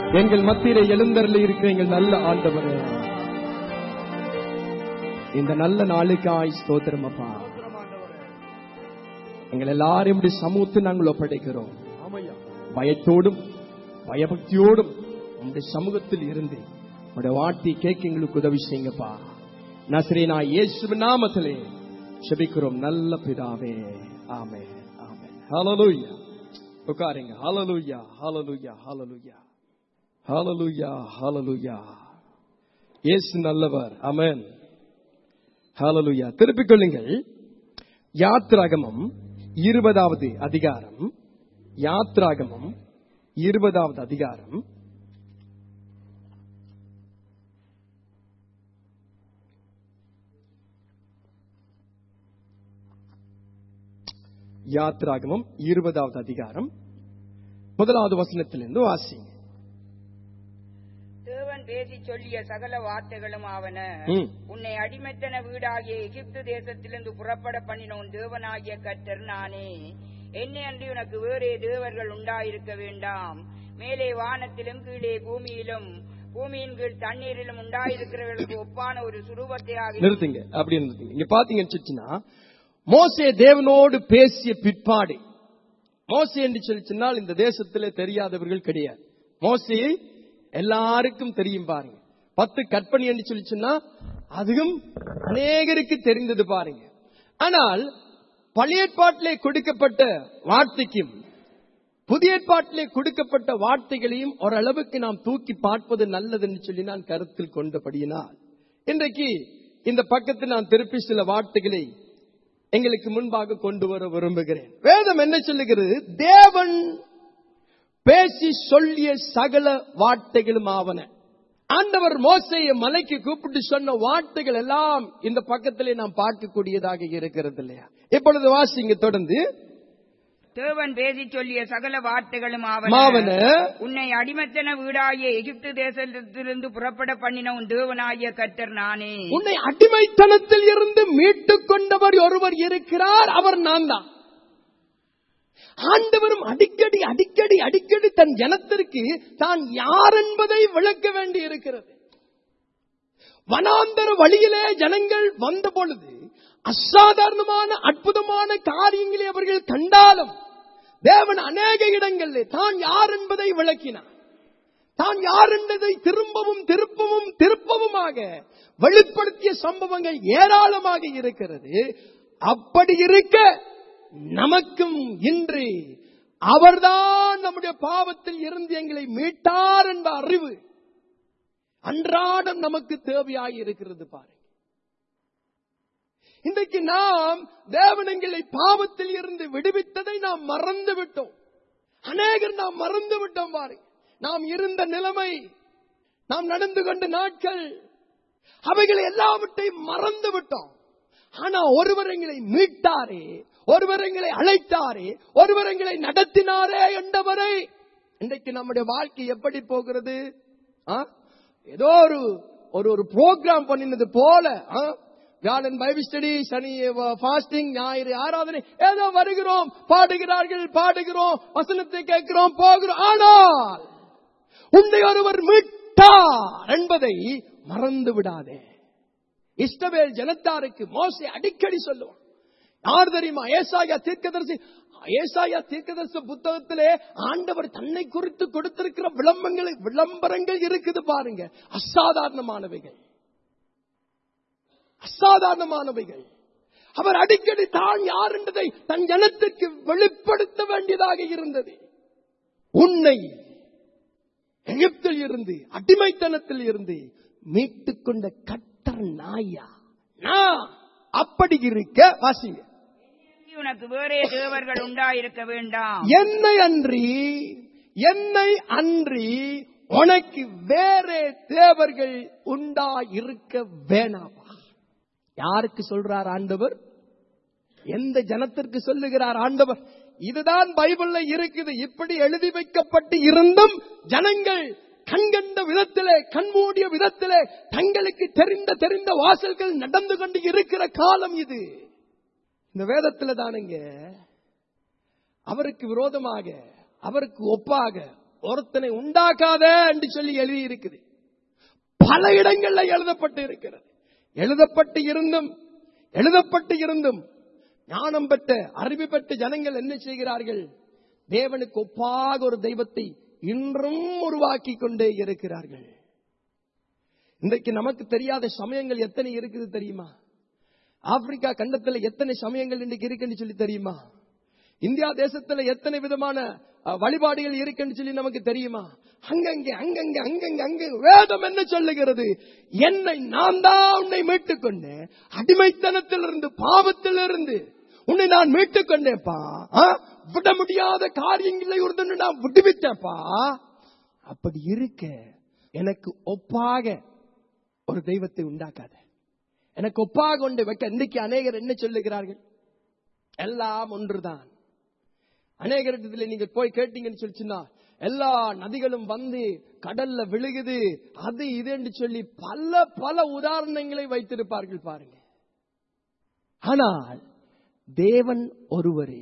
எங்கள் மத்தியிலே எழுந்தருளி இருக்கிற எங்கள் நல்ல ஆண்டவரே இந்த நல்ல நாளுக்காய் ஸ்தோத்திரம் அப்பா எங்கள் எல்லாரும் இப்படி சமூகத்தை நாங்கள் ஒப்படைக்கிறோம் பயத்தோடும் பயபக்தியோடும் உங்களுடைய சமூகத்தில் இருந்து உங்களுடைய வாட்டி கேட்க எங்களுக்கு உதவி செய்யுங்கப்பா நசரேனா இயேசு நாமத்திலே செபிக்கிறோம் நல்ல பிதாவே ஆமே ஆமே ஹalleluya உட்காருங்க ஹalleluya ஹalleluya ஹalleluya ஹalleluya ஹalleluya இயேசு நல்லவர் ஆமென் ஹalleluya திருப்பிக் கொள்ளுங்கள் யாத்ராகமம் இருபதாவது அதிகாரம் யாத்ராகமம் இருபதாவது அதிகாரம் யாத்ராகமம் இருபதாவது அதிகாரம் முதலாவது வசனத்திலிருந்து வாசிங்க தேவன் பேசி சொல்லிய சகல வார்த்தைகளும் ஆவன ம். உன்னை அடிமைத்தன வீடாகிய எகிப்து தேசத்திலிருந்து புறப்பட பண்ணின உன் தேவனாகிய கர்த்தர் நானே என்னை அன்றி உனக்கு வேறே தேவர்கள் உண்டாயிருக்க வேண்டாம் மேலே வானத்திலும் கீழே பூமியிலும் பூமியின் கீழ் தண்ணீரிலும் உண்டாயிருக்கிறவர்களுக்கு ஒப்பான ஒரு சுரூபத்தை ஆகி நிறுத்துங்க அப்படி நிறுத்துங்க இங்க பாத்தீங்கன்னு சொல்லிச்சுன்னா மோசே தேவனோடு பேசிய பிற்பாடு மோசே என்று சொல்லி சொன்னால் இந்த தேசத்திலே தெரியாதவர்கள் கிடையாது மோசையை எல்லாருக்கும் தெரியும் பாருங்க பத்து கற்பனை என்று சொல்லி சொன்னா அதுவும் அநேகருக்கு தெரிந்தது பாருங்க ஆனால் பழைய ஏற்பாட்டிலே கொடுக்கப்பட்ட வார்த்தைக்கும் புதிய ஏற்பாட்டிலே கொடுக்கப்பட்ட வார்த்தைகளையும் ஓரளவுக்கு நாம் தூக்கி பார்ப்பது நல்லது என்று சொல்லி நான் கருத்தில் கொண்டபடியினால் இன்றைக்கு இந்த பக்கத்தில் நான் திருப்பி சில வார்த்தைகளை எங்களுக்கு முன்பாக கொண்டு வர விரும்புகிறேன் வேதம் என்ன சொல்லுகிறது தேவன் பேசி சொல்லிய சகல வார்த்தைகளும் ஆவன ஆண்டவர் மோசையை மலைக்கு கூப்பிட்டு சொன்ன வார்த்தைகள் எல்லாம் இந்த பக்கத்திலே நாம் பார்க்கக்கூடியதாக இருக்கிறது இல்லையா இப்பொழுது வாசிங்க தொடர்ந்து தேவன் பேசி சொல்லிய சகல வார்த்தைகளும் மாவன ஆவன உன்னை அடிமைத்தன வீடாகிய எகிப்து தேசத்திலிருந்து புறப்பட பண்ணின உன் தேவனாகிய கர்த்தர் நானே உன்னை அடிமைத்தனத்தில் இருந்து மீட்டுக் கொண்டவர் ஒருவர் இருக்கிறார் அவர் நான் தான் ஆண்டவரும் அடிக்கடி அடிக்கடி அடிக்கடி தன் ஜனத்திற்கு தான் யார் என்பதை விளக்க வேண்டி இருக்கிறது வனாந்தர வழியிலே ஜனங்கள் வந்த பொழுது அசாதாரணமான அற்புதமான காரியங்களை அவர்கள் கண்டாலும் தேவன் அநேக இடங்களிலே தான் யார் என்பதை விளக்கினார் தான் யார் என்பதை திரும்பவும் திருப்பவும் திருப்பவுமாக வெளிப்படுத்திய சம்பவங்கள் ஏராளமாக இருக்கிறது அப்படி இருக்க நமக்கும் இன்று அவர்தான் நம்முடைய பாவத்தில் இருந்து எங்களை மீட்டார் என்ற அறிவு அன்றாடம் நமக்கு தேவையாய் இருக்கிறது பாருங்க இன்றைக்கு நாம் தேவன் எங்களை பாவத்தில் இருந்து விடுவித்ததை நாம் மறந்து விட்டோம் அநேகர் நாம் மறந்து விட்டோம் பாருங்க நாம் இருந்த நிலைமை நாம் நடந்து கொண்ட நாட்கள் அவைகளை எல்லாவற்றையும் மறந்து விட்டோம் ஆனா ஒருவர் எங்களை மீட்டாரே ஒருவர் எங்களை அழைத்தாரே ஒருவர் எங்களை நடத்தினாரே என்றவரை இன்றைக்கு நம்முடைய வாழ்க்கை எப்படி போகிறது ஆ? ஏதோ ஒரு ஒரு ஒரு ப்ரோக்ராம் பண்ணினது போல ஆ? வியாழன் பைபிள் ஸ்டடி சனி ஃபாஸ்டிங் ஞாயிறு ஆராதனை ஏதோ வருகிறோம் பாடுகிறார்கள் பாடுகிறோம் வசனத்தை கேட்கிறோம் போகிறோம் ஆனால் உன்னை ஒருவர் மீட்டார் என்பதை மறந்து விடாதே இஸ்ரவேல் ஜனத்தாருக்கு மோசே அடிக்கடி சொல்லுவான் யார் தெரியுமா ஏசாயா தீர்க்கதரிசி ஏசாயா தீர்க்கதரிசி புத்தகத்திலே ஆண்டவர் தன்னை குறித்து கொடுத்திருக்கிற விளம்பரங்கள் விளம்பரங்கள் இருக்குது பாருங்க அசாதாரணமானவைகள் அசாதாரணமானவைகள் அவர் அடிக்கடி தான் யார் என்பதை தன் ஜனத்திற்கு வெளிப்படுத்த வேண்டியதாக இருந்தது உன்னை எகிப்தில் இருந்து அடிமைத்தனத்தில் இருந்து மீட்டுக் கொண்ட கட்டர் நாயா நான் அப்படி இருக்க வாசிங்க உனக்கு வேறே தேவர்கள் உண்டாயிருக்க வேண்டாம் என்னை அன்றி என்னை அன்றி உனக்கு வேறே தேவர்கள் உண்டா இருக்க வேணாமா யாருக்கு சொல்றார் ஆண்டவர் எந்த ஜனத்திற்கு சொல்லுகிறார் ஆண்டவர் இதுதான் பைபிள்ல இருக்குது இப்படி எழுதி வைக்கப்பட்டு இருந்தும் ஜனங்கள் கண்கண்ட விதத்திலே கண்மூடிய விதத்திலே தங்களுக்கு தெரிந்த தெரிந்த வாசல்கள் நடந்து கொண்டு இருக்கிற காலம் இது இந்த வேதத்துல தானுங்க அவருக்கு விரோதமாக அவருக்கு ஒப்பாக ஒருத்தனை உண்டாக்காத என்று சொல்லி எழுதி இருக்குது பல இடங்கள்ல எழுதப்பட்டு இருக்கிறது எழுதப்பட்டு இருந்தும் எழுதப்பட்டு இருந்தும் ஞானம் பெற்ற அறிவு பெற்ற ஜனங்கள் என்ன செய்கிறார்கள் தேவனுக்கு ஒப்பாக ஒரு தெய்வத்தை இன்றும் உருவாக்கி கொண்டே இருக்கிறார்கள் இன்றைக்கு நமக்கு தெரியாத சமயங்கள் எத்தனை இருக்குது தெரியுமா ஆப்பிரிக்கா கண்டத்துல எத்தனை சமயங்கள் இன்றைக்கு இருக்குன்னு சொல்லி தெரியுமா இந்தியா தேசத்துல எத்தனை விதமான அஹ், வழிபாடுகள் இருக்குன்னு சொல்லி நமக்கு தெரியுமா அங்கங்கே அங்கங்கே அங்கங்கே அங்கே வேதம் என்ன சொல்லுகிறது என்னை நான் தான் உன்னை மீட்டுக் கொண்டேன் அடிமைத்தனத்திலிருந்து பாவத்திலிருந்து உன்னை நான் மீட்டுக் கொண்டேன்ப்பா ஆ? விட முடியாத காரியங்களை ஒரு நான் விடுவித்தேன்ப்பா அப்படி இருக்க எனக்கு ஒப்பாக ஒரு தெய்வத்தை உண்டாக்காத எனக்கு ஒப்பாக கொண்டு வைக்க இன்றைக்கு அநேகர் என்ன சொல்லுகிறார்கள் எல்லாம் ஒன்றுதான் அநேகரிடத்துல நீங்க போய் கேட்டீங்கன்னு சொல்லிச்சுன்னா எல்லா நதிகளும் வந்து கடல்ல விழுகுது அது இதுன்னு சொல்லி பல பல உதாரணங்களை வைத்திருப்பார்கள் பாருங்க ஆனால் தேவன் ஒருவரே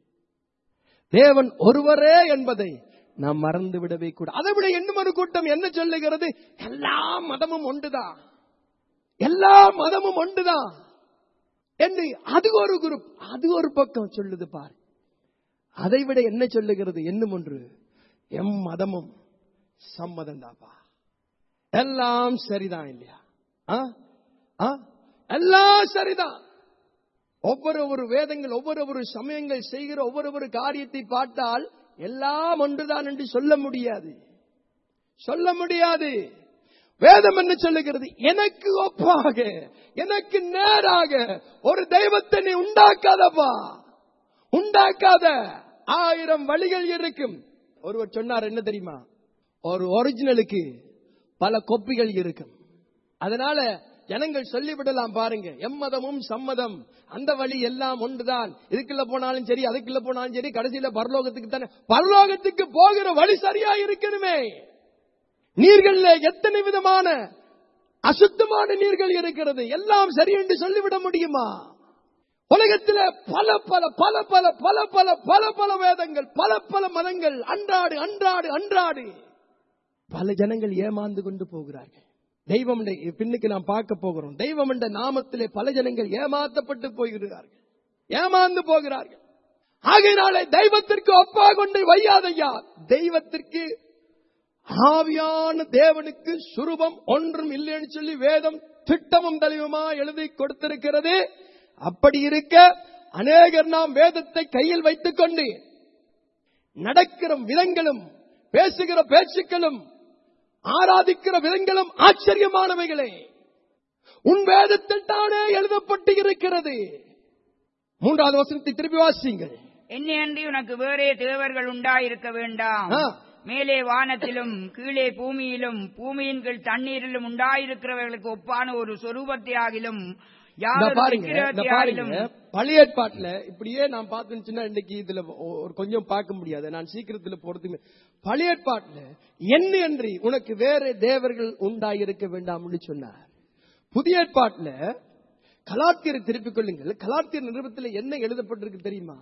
தேவன் ஒருவரே என்பதை நாம் மறந்து விடவே கூட அதை விட இன்னும் ஒரு கூட்டம் என்ன சொல்லுகிறது எல்லா மதமும் ஒன்றுதான் எல்லா மதமும் ஒன்றுதான் என்று அது ஒரு குரூப் அது ஒரு பக்கம் சொல்லுது பாரு அதை விட என்ன சொல்லுகிறது என்னும் ஒன்று எம் மதமும் சம்மதம் தாப்பா எல்லாம் சரிதான் இல்லையா ஆ? ஆ? எல்லாம் சரிதான் ஒவ்வொரு ஒரு வேதங்கள் ஒவ்வொரு ஒரு சமயங்கள் செய்கிற ஒவ்வொரு ஒரு காரியத்தை பார்த்தால் எல்லாம் ஒன்றுதான் என்று சொல்ல முடியாது சொல்ல முடியாது வேதம் என்ன சொல்லுகிறது எனக்கு ஒப்பாக எனக்கு நேராக ஒரு தெய்வத்தை நீ உண்டாக்காதப்பா உண்டாக்காத ஆயிரம் வழிகள் இருக்கும் ஒருவர் சொன்னார் என்ன தெரியுமா ஒரு ஒரிஜினலுக்கு பல கொப்பிகள் இருக்கும் அதனால ஜனங்கள் சொல்லிவிடலாம் பாருங்க எம்மதமும் சம்மதம் அந்த வழி எல்லாம் ஒன்றுதான் இதுக்குள்ள போனாலும் சரி அதுக்குள்ள போனாலும் சரி கடைசியில பரலோகத்துக்கு தானே பரலோகத்துக்கு போகிற வழி சரியா இருக்கணுமே நீர்கள்ல எத்தனை விதமான அசுத்தமான நீர்கள் இருக்கிறது எல்லாம் சரி என்று சொல்லிவிட முடியுமா உலகத்தில் பல பல பல பல பல பல பல பல வேதங்கள் பல பல மதங்கள் அன்றாடு அன்றாடு அன்றாடு பல ஜனங்கள் ஏமாந்து கொண்டு போகிறார்கள் தெய்வம் என்ற- பின்னுக்கு நாம் பார்க்க போகிறோம் தெய்வம் என்ற நாமத்திலே பல ஜனங்கள் ஏமாற்றப்பட்டு போகிறார்கள் ஏமாந்து போகிறார்கள் ஆகையினாலே தெய்வத்திற்கு ஒப்பா கொண்டு வையாதையா தெய்வத்திற்கு ஆவியான தேவனுக்கு சுரூபம் ஒன்றும் இல்லைன்னு சொல்லி வேதம் திட்டமும் தெளிவுமா எழுதி கொடுத்திருக்கிறது அப்படி இருக்க அநேகர் நாம் வேதத்தை கையில் வைத்துக் கொண்டு நடக்கிற விதங்களும் பேசுகிற பேச்சுக்களும் ஆராதிக்கிற விதங்களும் ஆச்சரியமானவைகளே உன் வேதத்தில் தானே எழுதப்பட்டு இருக்கிறது மூன்றாவது வசனத்தை திருப்பி வாசிங்கள் என்னை அன்றி உனக்கு வேறே தேவர்கள் உண்டாயிருக்க வேண்டாம் ஆ. மேலே வானத்திலும் கீழே பூமியிலும் பூமியின் கீழ் தண்ணீரிலும் உண்டாயிருக்கிறவர்களுக்கு ஒப்பான ஒரு சொரூபத்தை ஆகிலும் இந்த யாதொரு பாருங்க இந்த விக்கிரகத்தை பாருங்க ஆகிலும் பழைய ஏற்பாட்டுல இப்படியே நான் பார்த்தேன்னு இன்னைக்கு இதுல ஒ- ஒரு கொஞ்சம் பார்க்க முடியாது நான் சீக்கிரத்துல போறதுக்கு பழைய ஏற்பாட்டுல என்ன அன்றி உனக்கு வேற தேவர்கள் உண்டாயிருக்க வேண்டாம்னு சொன்னார் புதிய ஏற்பாட்டுல கலாத்தியரை திருப்பிக் கொள்ளுங்கள் கலாத்தியர் நிருபத்தில் என்ன எழுதப்பட்டிருக்கு தெரியுமா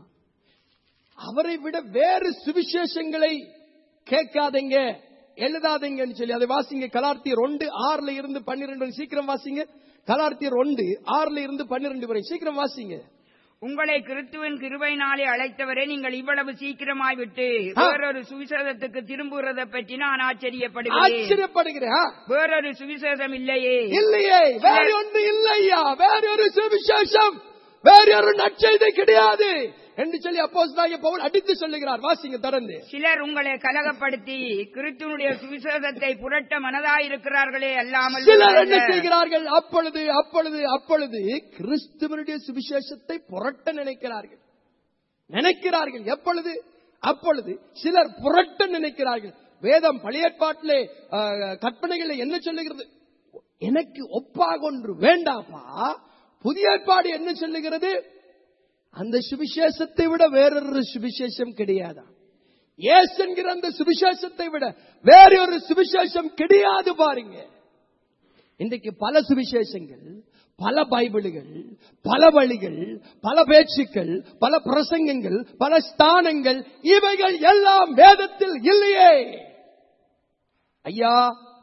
அவரை விட வேறு சுவிசேஷங்களை கேட்காதீங்க எழுதாதீங்கன்னு சொல்லி அதை வாசிங்க கலார்த்தியர் ஒன்று ஆறுல இருந்து பன்னிரெண்டு வரை சீக்கிரம் வாசிங்க கலார்த்தியர் ஒன்று ஆறுல இருந்து பன்னிரெண்டு வரை சீக்கிரம் வாசிங்க உங்களை கிறிஸ்துவின் கிருபையினாலே அழைத்தவரே நீங்கள் இவ்வளவு சீக்கிரமாய் விட்டு ஆ. வேறொரு சுவிசேஷத்துக்கு திரும்புகிறதை பற்றி நான் ஆச்சரியப்படுகிறேன் ஆச்சரியப்படுகிறேன் ஆ? வேறொரு சுவிசேஷம் இல்லையே இல்லையே வேற ஒன்று இல்லையா வேற ஒரு சுவிசேஷம் வேற ஒரு நற்செய்தி கிடையாது என்று சொல்லி அப்போஸ்தலனாகிய பவுல் அடித்து சொல்லுகிறார் வாசிங்க தொடர்ந்து சிலர் உங்களை கலகப்படுத்தி கிறிஸ்துவனுடைய சுவிசேஷத்தை புரட்ட மனதாயிருக்கிறார்களே அல்லாமல் சிலர் என்ன வேறல்ல. செய்கிறார்கள் அப்பொழுது அப்பொழுது அப்பொழுது கிறிஸ்துவனுடைய சுவிசேஷத்தை புரட்ட நினைக்கிறார்கள் நினைக்கிறார்கள் எப்பொழுது அப்பொழுது சிலர் புரட்ட நினைக்கிறார்கள் வேதம் பழைய ஏற்பாட்டிலே ஆஹ், கற்பனைகளை என்ன சொல்லுகிறது எனக்கு ஒப்பாக ஒன்று வேண்டாப்பா புதிய ஏற்பாடு என்ன சொல்லுகிறது அந்த சுவிசேஷத்தை விட வேறொரு சுவிசேஷம் கிடையாதா ஏசு என்கிற அந்த சுவிசேஷத்தை விட வேறொரு சுவிசேஷம் கிடையாது பாருங்க இன்றைக்கு பல சுவிசேஷங்கள் பல பைபிள்கள் பல வழிகள் பல பேச்சுக்கள் பல பிரசங்கங்கள் பல ஸ்தானங்கள் இவைகள் எல்லாம் வேதத்தில் இல்லையே ஐயா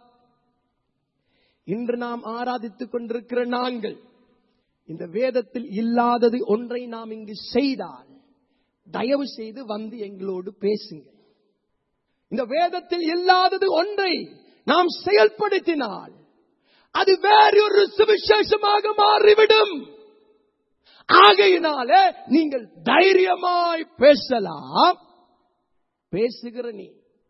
இன்று நாம் ஆராதித்துக் கொண்டிருக்கிற நாங்கள் இந்த வேதத்தில் இல்லாதது ஒன்றை நாம் இங்கு செய்தால் தயவு செய்து வந்து எங்களோடு பேசுங்கள் இந்த வேதத்தில் இல்லாதது ஒன்றை நாம் செயல்படுத்தினால் அது வேறொரு சுவிசேஷமாக மாறிவிடும் ஆகையினால நீங்கள் தைரியமாய் பேசலாம் பேசுகிற நீ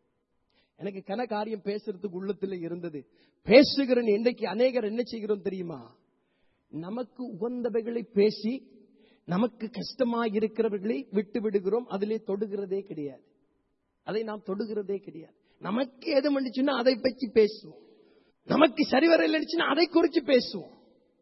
எனக்கு கன காரியம் பேசுறதுக்கு உள்ளத்துல இருந்தது பேசுகிற நீ இன்றைக்கு அநேகர் என்ன செய்கிறோம் தெரியுமா நமக்கு உகந்தவைகளை பேசி நமக்கு கஷ்டமாய் இருக்கிறவர்களை விட்டு விடுகிறோம் அதிலே தொடுகிறதே கிடையாது அதை நாம் தொடுகிறதே கிடையாது நமக்கு எது மன்னிச்சுன்னா அதை பற்றி பேசுவோம் நமக்கு சரிவர இல்லைச்சுன்னா அதை குறிச்சு பேசுவோம்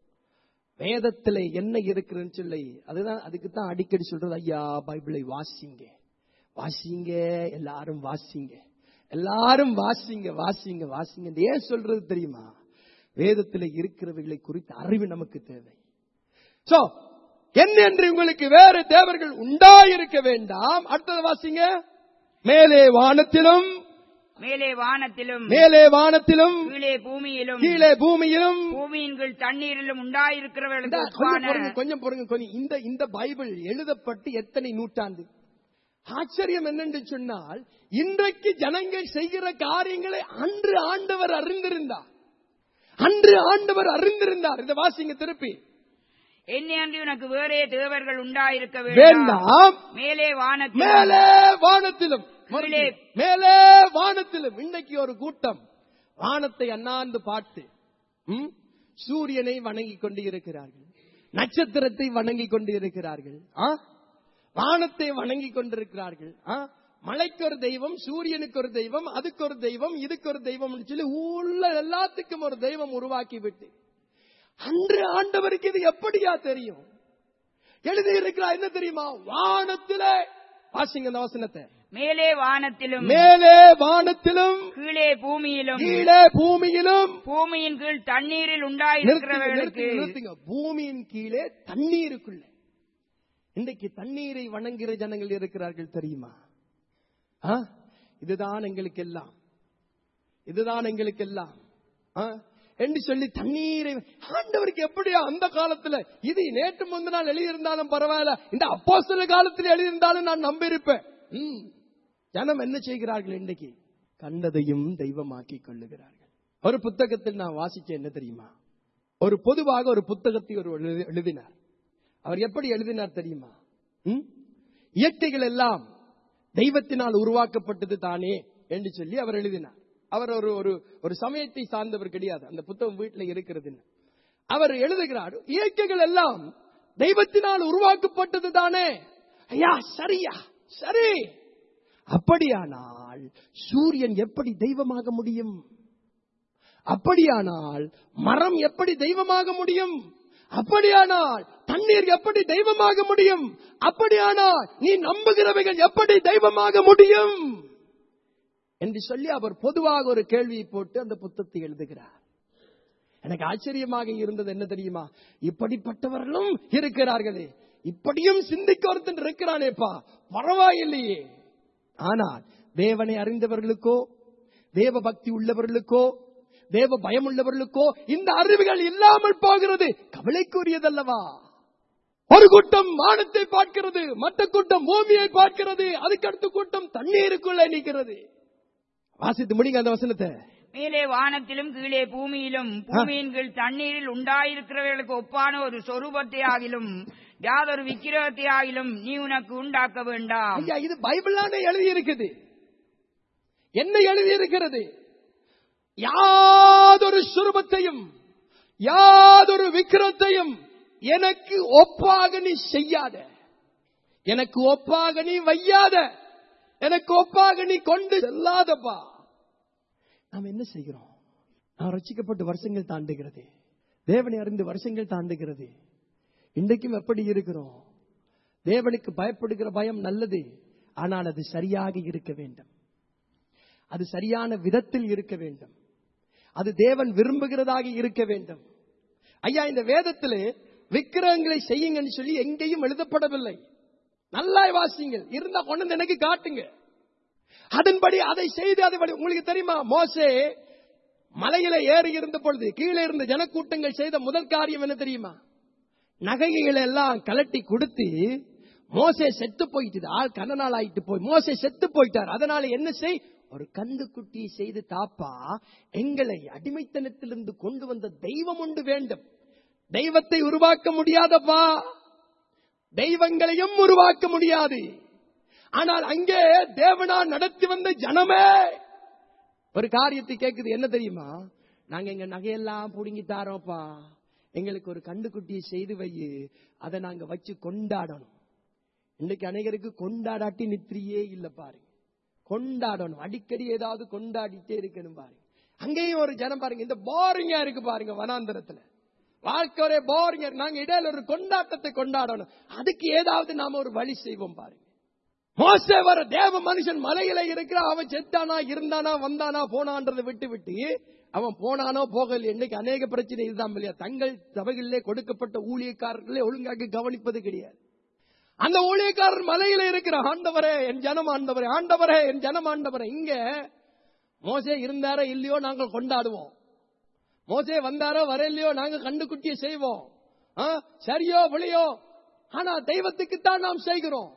வேதத்துல என்ன இருக்குன்னு சொல்லி அதுதான் அதுக்கு தான் அடிக்கடி சொல்றது ஐயா பைபிளை வாசிங்க வாசிங்க எல்லாரும் வாசிங்க எல்லாரும் வாசிங்க வாசிங்க வாசிங்க ஏன் சொல்றது தெரியுமா வேதத்துல இருக்கிறவைகளை குறித்த அறிவு நமக்கு தேவை சோ என்ன என்று உங்களுக்கு வேறு தேவர்கள் உண்டாயிருக்க வேண்டாம் அடுத்தது வாசிங்க மேலே வானத்திலும் மேலே வானத்திலும் மேலே வானத்திலும் கீழே பூமியிலும் கீழே பூமியிலும் பூமியின் கீழ் தண்ணீரிலும் இந்த உண்டாயிருக்கிறவர்களுக்கு கொஞ்சம் ஒப்பான பொறுங்க, கொஞ்சம் பொறுங்க கொஞ்சம் இந்த இந்த பைபிள் எழுதப்பட்டு எத்தனை நூற்றாண்டு ஆச்சரியம் என்னென்று சொன்னால் இன்றைக்கு ஜனங்கள் செய்கிற காரியங்களை அன்று ஆண்டவர் அறிந்திருந்தார் அன்று ஆண்டவர் அறிந்திருந்தார் இந்த வாசிங்க திருப்பி என்னை அன்றி உனக்கு வேறே தேவர்கள் உண்டாயிருக்க வேண்டாம் மேலே வானத்தில் மேலே வானத்திலும் கீழே. மேலே வானத்திலும் இன்னைக்கு ஒரு கூட்டம் வானத்தை அண்ணாந்து பார்த்து ம், சூரியனை வணங்கிக் கொண்டு இருக்கிறார்கள் நட்சத்திரத்தை வணங்கிக் கொண்டு இருக்கிறார்கள் ஆ? வானத்தை வணங்கிக் கொண்டிருக்கிறார்கள் ஆ? மலைக்கு ஒரு தெய்வம் சூரியனுக்கு ஒரு தெய்வம் அதுக்கு ஒரு தெய்வம் இதுக்கு ஒரு தெய்வம் சொல்லி உள்ள எல்லாத்துக்கும் ஒரு தெய்வம் உருவாக்கி விட்டு அன்று ஆண்டவருக்கு இது எப்படியா தெரியும் எழுதி இருக்கிறா என்ன தெரியுமா வானத்திலே வாசிங்க இந்த வசனத்தை மேலே வானத்திலும் மேலே வானத்திலும் கீழே பூமியிலும் கீழே பூமியிலும் பூமியின் கீழ் தண்ணீரில் நிறுத்துங்க, உண்டாயிருக்கிறவர்களுக்கு நிறுத்துங்க, நிறுத்துங்க. பூமியின் கீழே தண்ணீருக்குள்ள இன்றைக்கு தண்ணீரை வணங்குகிற ஜனங்கள் இருக்கிறார்கள் தெரியுமா ஆ? இதுதான் எங்களுக்கு எல்லாம் இதுதான் எங்களுக்கு எல்லாம் ஆ? என்று சொல்லி தண்ணீரை ஆண்டவருக்கு எப்படியா அந்த காலத்துல இது நேற்று முந்த நாள் எழுதியிருந்தாலும் பரவாயில்ல இந்த அப்போஸ்தல காலத்தில் எழுதியிருந்தாலும் நான் நம்பியிருப்பேன் ம். ஜனம் என்ன செய்கிறார்கள் இன்றைக்கு கண்டதையும் தெய்வமாக்கிக் கொள்ளுகிறார்கள் ஒரு புத்தகத்தில் நான் வாசிச்சேன் என்ன தெரியுமா ஒரு பொதுவாக ஒரு புத்தகத்தை ஒரு எழுதி- எழுதினார் அவர் எப்படி எழுதினார் தெரியுமா ம்? இயற்கைகள் எல்லாம் தெய்வத்தினால் உருவாக்கப்பட்டது தானே என்று சொல்லி அவர் எழுதினார் அவர் ஒரு ஒரு ஒரு சமயத்தை சார்ந்தவர் கிடையாது அந்த புத்தகம் வீட்டில் இருக்கிறதுன்னு அவர் எழுதுகிறார் இயற்கைகள் எல்லாம் தெய்வத்தினால் உருவாக்கப்பட்டது தானே ஐயா சரியா சரி அப்படியானால் சூரியன் எப்படி தெய்வமாக முடியும் அப்படியானால் மரம் எப்படி தெய்வமாக முடியும் அப்படியானால் தண்ணீர் எப்படி தெய்வமாக முடியும் அப்படியானால் நீ நம்புகிறவைகள் எப்படி தெய்வமாக முடியும் என்று சொல்லி அவர் பொதுவாக ஒரு கேள்வியை போட்டு அந்த புத்தகத்தை எழுதுகிறார் எனக்கு ஆச்சரியமாக இருந்தது என்ன தெரியுமா இப்படிப்பட்டவர்களும் இருக்கிறார்களே இப்படியும் சிந்திக்க ஒருத்தன் இருக்கிறானேப்பா பரவாயில்லையே ஆனால் தேவனை அறிந்தவர்களுக்கோ தேவ பக்தி உள்ளவர்களுக்கோ தேவ பயம் உள்ளவர்களுக்கோ இந்த அறிவுகள் இல்லாமல் போகிறது கவலைக்குரியதல்லவா ஒரு கூட்டம் வானத்தை பார்க்கிறது மற்ற கூட்டம் பூமியை பார்க்கிறது அதுக்கடுத்த கூட்டம் தண்ணீருக்குள்ளே நிற்கிறது வாசித்து முடிங்க அந்த வசனத்தை மேலே வானத்திலும் கீழே பூமியிலும் பூமியின் கீழ் தண்ணீரில் உண்டாயிருக்கிறவர்களுக்கு ஒப்பான ஒரு சொரூபத்தை ஆகிலும் யாதொரு விக்கிரகத்தை ஆகிலும் நீ உனக்கு உண்டாக்க வேண்டாம் ஐயா இது பைபிளானே எழுதி இருக்குது என்ன எழுதி இருக்கிறது யாதொரு சுரூபத்தையும் யாதொரு விக்கிரத்தையும் எனக்கு ஒப்பாக நீ செய்யாத எனக்கு ஒப்பாக நீ வையாத எனக்கு ஒப்பாக நீ கொண்டு செல்லாதப்பா நாம் என்ன செய்கிறோம் நாம் ரட்சிக்கப்பட்டு வருஷங்கள் தாண்டுகிறது தேவனை அறிந்து வருஷங்கள் தாண்டுகிறது இன்றைக்கும் எப்படி இருக்கிறோம் தேவனுக்கு பயப்படுகிற பயம் நல்லது ஆனால் அது சரியாக இருக்க வேண்டும் அது சரியான விதத்தில் இருக்க வேண்டும் அது தேவன் விரும்புகிறதாக இருக்க வேண்டும் ஐயா இந்த வேதத்திலே விக்கிரகங்களை செய்யுங்கன்னு சொல்லி எங்கேயும் எழுதப்படவில்லை நல்லா வாசிங்கள் இருந்தா கொண்டு வந்து எனக்கு காட்டுங்க அதன்படி அதை செய்து அதை வழி- உங்களுக்கு தெரியுமா மோசே மலையில ஏறி இருந்த பொழுது கீழே இருந்த ஜனக்கூட்டங்கள் செய்த முதல் காரியம் என்ன தெரியுமா நகைகளை எல்லாம் கலட்டி கொடுத்து மோசே செத்து போயிட்டு ஆள் கண்ணனால் ஆயிட்டு போய் மோசே செத்து போயிட்டார் அதனால என்ன செய் ஒரு கந்து குட்டியை செய்து தாப்பா எங்களை அடிமைத்தனத்திலிருந்து கொண்டு வந்த தெய்வம் உண்டு வேண்டும் தெய்வத்தை உருவாக்க முடியாதப்பா தெய்வங்களையும் உருவாக்க முடியாது ஆனால் அங்கே தேவனா நடத்தி வந்த ஜனமே ஒரு காரியத்தை கேக்குது என்ன தெரியுமா நாங்க எங்க நகையெல்லாம் புடுங்கி தாரோப்பா எங்களுக்கு ஒரு கண்டுக்குட்டியை செய்து வை அதை நாங்க வச்சு கொண்டாடணும் இன்னைக்கு அநேகருக்கு கொண்டாடாட்டி நித்திரியே இல்ல பாருங்க கொண்டாடணும் அடிக்கடி ஏதாவது கொண்டாடிட்டே இருக்கணும் பாருங்க அங்கேயும் ஒரு ஜனம் பாருங்க இந்த போரிங்கா இருக்கு பாருங்க வனாந்தரத்துல வாழ்க்கை ஒரே போரிங்கா இருக்கு நாங்க இடையில ஒரு கொண்டாட்டத்தை கொண்டாடணும் அதுக்கு ஏதாவது நாம ஒரு வழி செய்வோம் பாருங்க மோசே வர தேவ மனுஷன் மலையில இருக்கிற அவன் செத்தானா இருந்தானா வந்தானா போனான்றதை விட்டு விட்டு அவன் போனானோ போகல இன்னைக்கு அநேக பிரச்சனை இதுதான் இல்லையா தங்கள் சபைகளிலே கொடுக்கப்பட்ட ஊழியக்காரர்களே ஒழுங்காக கவனிப்பது கிடையாது அந்த ஊழியக்காரர் மலையில இருக்கிற ஆண்டவரே என் ஜனம் ஆண்டவரே ஆண்டவரே என் ஜனம் ஆண்டவரே இங்க மோசே இருந்தாரோ இல்லையோ நாங்கள் கொண்டாடுவோம் மோசே வந்தாரோ வரலையோ நாங்க கண்டுக்குட்டியை செய்வோம் ஆ, சரியோ விளையோ ஆனா தெய்வத்துக்குத்தான் நாம் செய்கிறோம்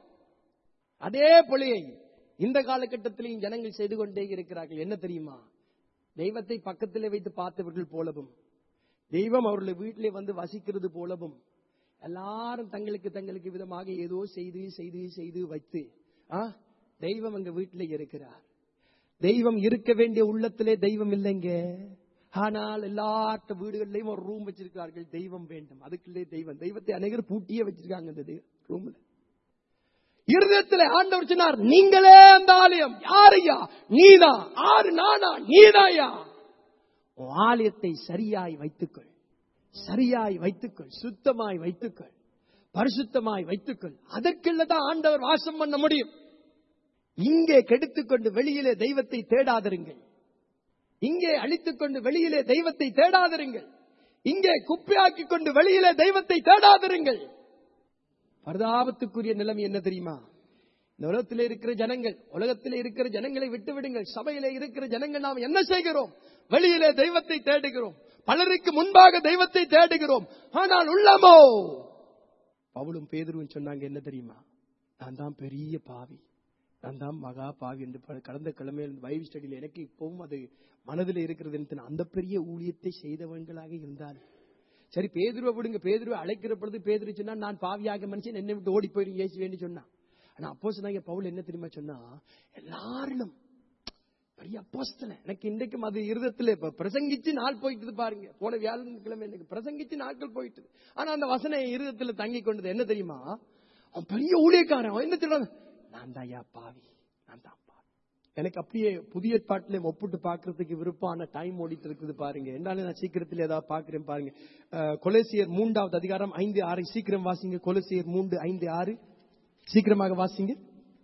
அதே பொழியை இந்த காலகட்டத்திலையும் ஜனங்கள் செய்து கொண்டே இருக்கிறார்கள் என்ன தெரியுமா தெய்வத்தை பக்கத்திலே வைத்து பார்த்தவர்கள் போலவும் தெய்வம் அவர்களுடைய வீட்டிலே வந்து வசிக்கிறது போலவும் எல்லாரும் தங்களுக்கு தங்களுக்கு விதமாக ஏதோ செய்து செய்து செய்து வைத்து ஆ, தெய்வம் எங்க வீட்டிலே இருக்கிறார் தெய்வம் இருக்க வேண்டிய உள்ளத்திலே தெய்வம் இல்லைங்க ஆனால் எல்லாத்த வீடுகளிலையும் ஒரு ரூம் வச்சிருக்கிறார்கள் தெய்வம் வேண்டும் அதுக்குள்ளே தெய்வம் தெய்வத்தை அநேகர் பூட்டியே வச்சிருக்காங்க அந்த ரூம்ல இருதயத்தில் ஆண்டவர் சொன்னார் நீங்களே அந்த ஆலயம் யாரையா நீதான் ஆறு நானா நீதாயா உன் ஆலயத்தை சரியாய் வைத்துக்கொள் சரியாய் வைத்துக்கொள் சுத்தமாய் வைத்துக்கொள் பரிசுத்தமாய் வைத்துக்கொள் அதற்குள்ளதான் ஆண்டவர் வாசம் பண்ண முடியும் இங்கே கெடுத்துக்கொண்டு வெளியிலே தெய்வத்தை தேடாதிருங்கள் இங்கே அழித்துக்கொண்டு வெளியிலே தெய்வத்தை தேடாதிருங்கள் இங்கே குப்பையாக்கிக் கொண்டு வெளியிலே தெய்வத்தை தேடாதிருங்கள் பரதாபத்துக்குரிய நிலைமை என்ன தெரியுமா இந்த உலகத்திலே இருக்கிற ஜனங்கள் உலகத்திலே இருக்கிற ஜனங்களை விட்டு விடுங்கள் சபையிலே இருக்கிற ஜனங்கள் நாம் என்ன செய்கிறோம் வெளியிலே தெய்வத்தை தேடுகிறோம் பலருக்கு முன்பாக தெய்வத்தை தேடுகிறோம் ஆனால் உள்ளமோ பவுலும் பேதுருவும் சொன்னாங்க என்ன தெரியுமா நான் தான் பெரிய பாவி நான் தான் மகா பாவி என்று ப- கடந்த கிழமையில் பைபிள் ஸ்டடியில் எனக்கு இப்பவும் அது மனதில் இருக்கிறது என்று அந்த பெரிய ஊழியத்தை செய்தவங்களாக இருந்தாலும் சரி பேதுருவை விடுங்க பேதுருவை அழைக்கிற பொழுது பேதுரு சொன்னா நான் பாவியாக மனுஷன் என்னை விட்டு ஓடி போயிரும் இயேசுவேன்னு சொன்னான் ஆனா அப்போ சொன்னாங்க பவுல் என்ன தெரியுமா சொன்னா எல்லாரிலும் பெரிய அப்போஸ்தலன் எனக்கு இன்றைக்கும் அது இருதத்துல இப்ப பிரசங்கிச்சு நாள் போயிட்டு பாருங்க போன வியாழக்கிழமை எனக்கு பிரசங்கிச்சு நாட்கள் போயிட்டு ஆனா அந்த வசனம் என் இருதயத்துல தங்கி கொண்டது என்ன தெரியுமா அவன் பெரிய ஊழியக்காரன் அவன் என்ன சொல்றான் நான் தான் ஐயா பாவி நான் தான் பாவி எனக்கு அப்படியே புதிய ஏற்பாட்டிலே ஒப்பிட்டு பார்க்கறதுக்கு விருப்பமான டைம் ஓடிட்டு இருக்குது பாருங்க என்னால நான் சீக்கிரத்தில் ஏதாவது பார்க்கிறேன் பாருங்க அஹ், கொலோசியர் மூன்றாவது அதிகாரம் ஐந்து ஆறு சீக்கிரம் வாசிங்க கொலோசியர் மூன்று ஐந்து ஆறு சீக்கிரமாக வாசிங்க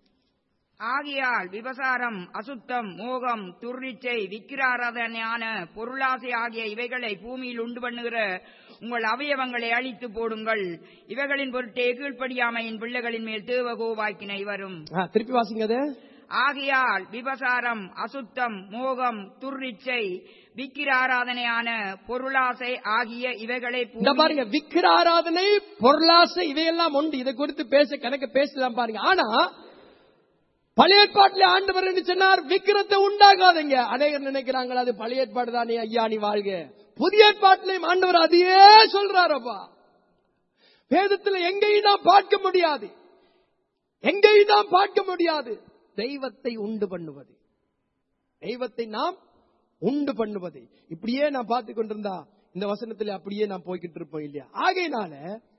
ஆகையால் விபசாரம் அசுத்தம் மோகம் துர்ரிச்சை விக்கிராராதனையான பொருளாசை ஆகிய இவைகளை பூமியில் உண்டு பண்ணுகிற உங்கள் அவயவங்களை அழித்து போடுங்கள் இவைகளின் பொருட்டே கீழ்ப்படியாமையின் பிள்ளைகளின் மேல் தேவ கோவாக்கினை வரும் ஆ, திருப்பி வாசிங்க அதை ஆகையால் விபசாரம் அசுத்தம் மோகம் துர்ரிச்சை விக்கிராராதனையான பொருளாசை ஆகிய இவைகளை இந்த பூமியில் பாருங்க விக்கிர ஆராதனை பொருளாசை இவையெல்லாம் உண்டு இதை குறித்து பேச கணக்கு பேசலாம் பாருங்க ஆனா பழைய ஏற்பாட்டில் ஆண்டவர் என்ன சொன்னார் விக்கிரத்தை உண்டாகாதீங்க அநேகர் நினைக்கிறாங்களா அது பழைய ஏற்பாடு தானே ஐயா நீ வாழ்க புதிய ஏற்பாட்டிலையும் ஆண்டவர் அதையே சொல்றாரப்பா வேதத்துல எங்கேயும் நாம் பார்க்க முடியாது எங்கேயும் நாம் பார்க்க முடியாது தெய்வத்தை உண்டு பண்ணுவது தெய்வத்தை நாம் உண்டு பண்ணுவது இப்படியே நான் பார்த்து கொண்டிருந்தா இந்த வசனத்துல அப்படியே நான் போய்கிட்டு இருப்போம் இல்லையா ஆகையினால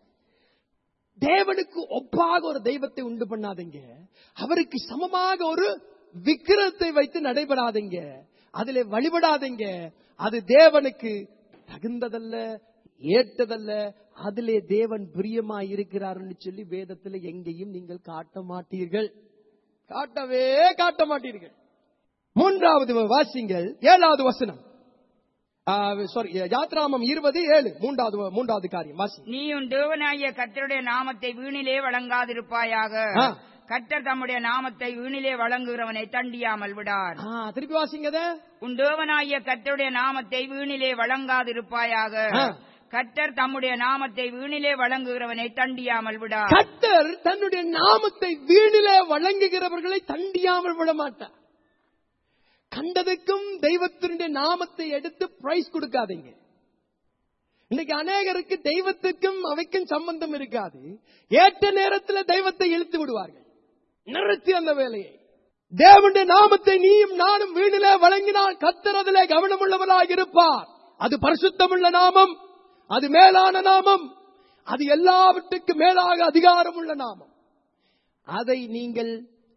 தேவனுக்கு ஒப்பாக ஒரு தெய்வத்தை உண்டு பண்ணாதீங்க அவருக்கு சமமாக ஒரு விக்கிரத்தை வைத்து நடைபெறாதீங்க அதிலே வழிபடாதீங்க அது தேவனுக்கு தகுந்ததல்ல ஏற்றதல்ல அதிலே தேவன் பிரியமா இருக்கிறார்னு சொல்லி வேதத்துல எங்கேயும் நீங்கள் காட்ட மாட்டீர்கள் காட்டவே காட்ட மாட்டீர்கள் மூன்றாவது வாசிங்கள் ஏழாவது வசனம் சாரி யாத்ராமம் இருபது ஏழு மூன்றாவது மூன்றாவது காரியம் வாசி நீ உன் தேவனாகிய கர்த்தருடைய நாமத்தை வீணிலே வழங்காதிருப்பாயாக ஆ. கர்த்தர் தம்முடைய நாமத்தை வீணிலே வழங்குகிறவனை தண்டியாமல் விடார் ஆ, திருப்பி வாசிங்க அதை. உன் தேவனாகிய கர்த்தருடைய நாமத்தை வீணிலே வழங்காதிருப்பாயாக ஆ. கர்த்தர் தம்முடைய நாமத்தை வீணிலே வழங்குகிறவனை தண்டியாமல் விடார் கர்த்தர் தன்னுடைய நாமத்தை வீணிலே வழங்குகிறவர்களை தண்டியாமல் விட மாட்டார் கண்டதுக்கும் தெய்வத்தினுடைய நாமத்தை எடுத்து பிரைஸ் கொடுக்காதீங்க இன்னைக்கு அநேகருக்கு தெய்வத்துக்கும் அவைக்கும் சம்பந்தம் இருக்காது ஏற்ற நேரத்தில் தெய்வத்தை இழுத்து விடுவார்கள் நிறுத்தி அந்த வேலையை தேவனுடைய நாமத்தை நீயும் நானும் வீணிலே வழங்கினால் கத்தர் அதிலே கவனமுள்ளவராக இருப்பார் அது பரிசுத்தமுள்ள நாமம் அது மேலான நாமம் அது எல்லாவற்றுக்கும் மேலாக அதிகாரமுள்ள நாமம் அதை நீங்கள்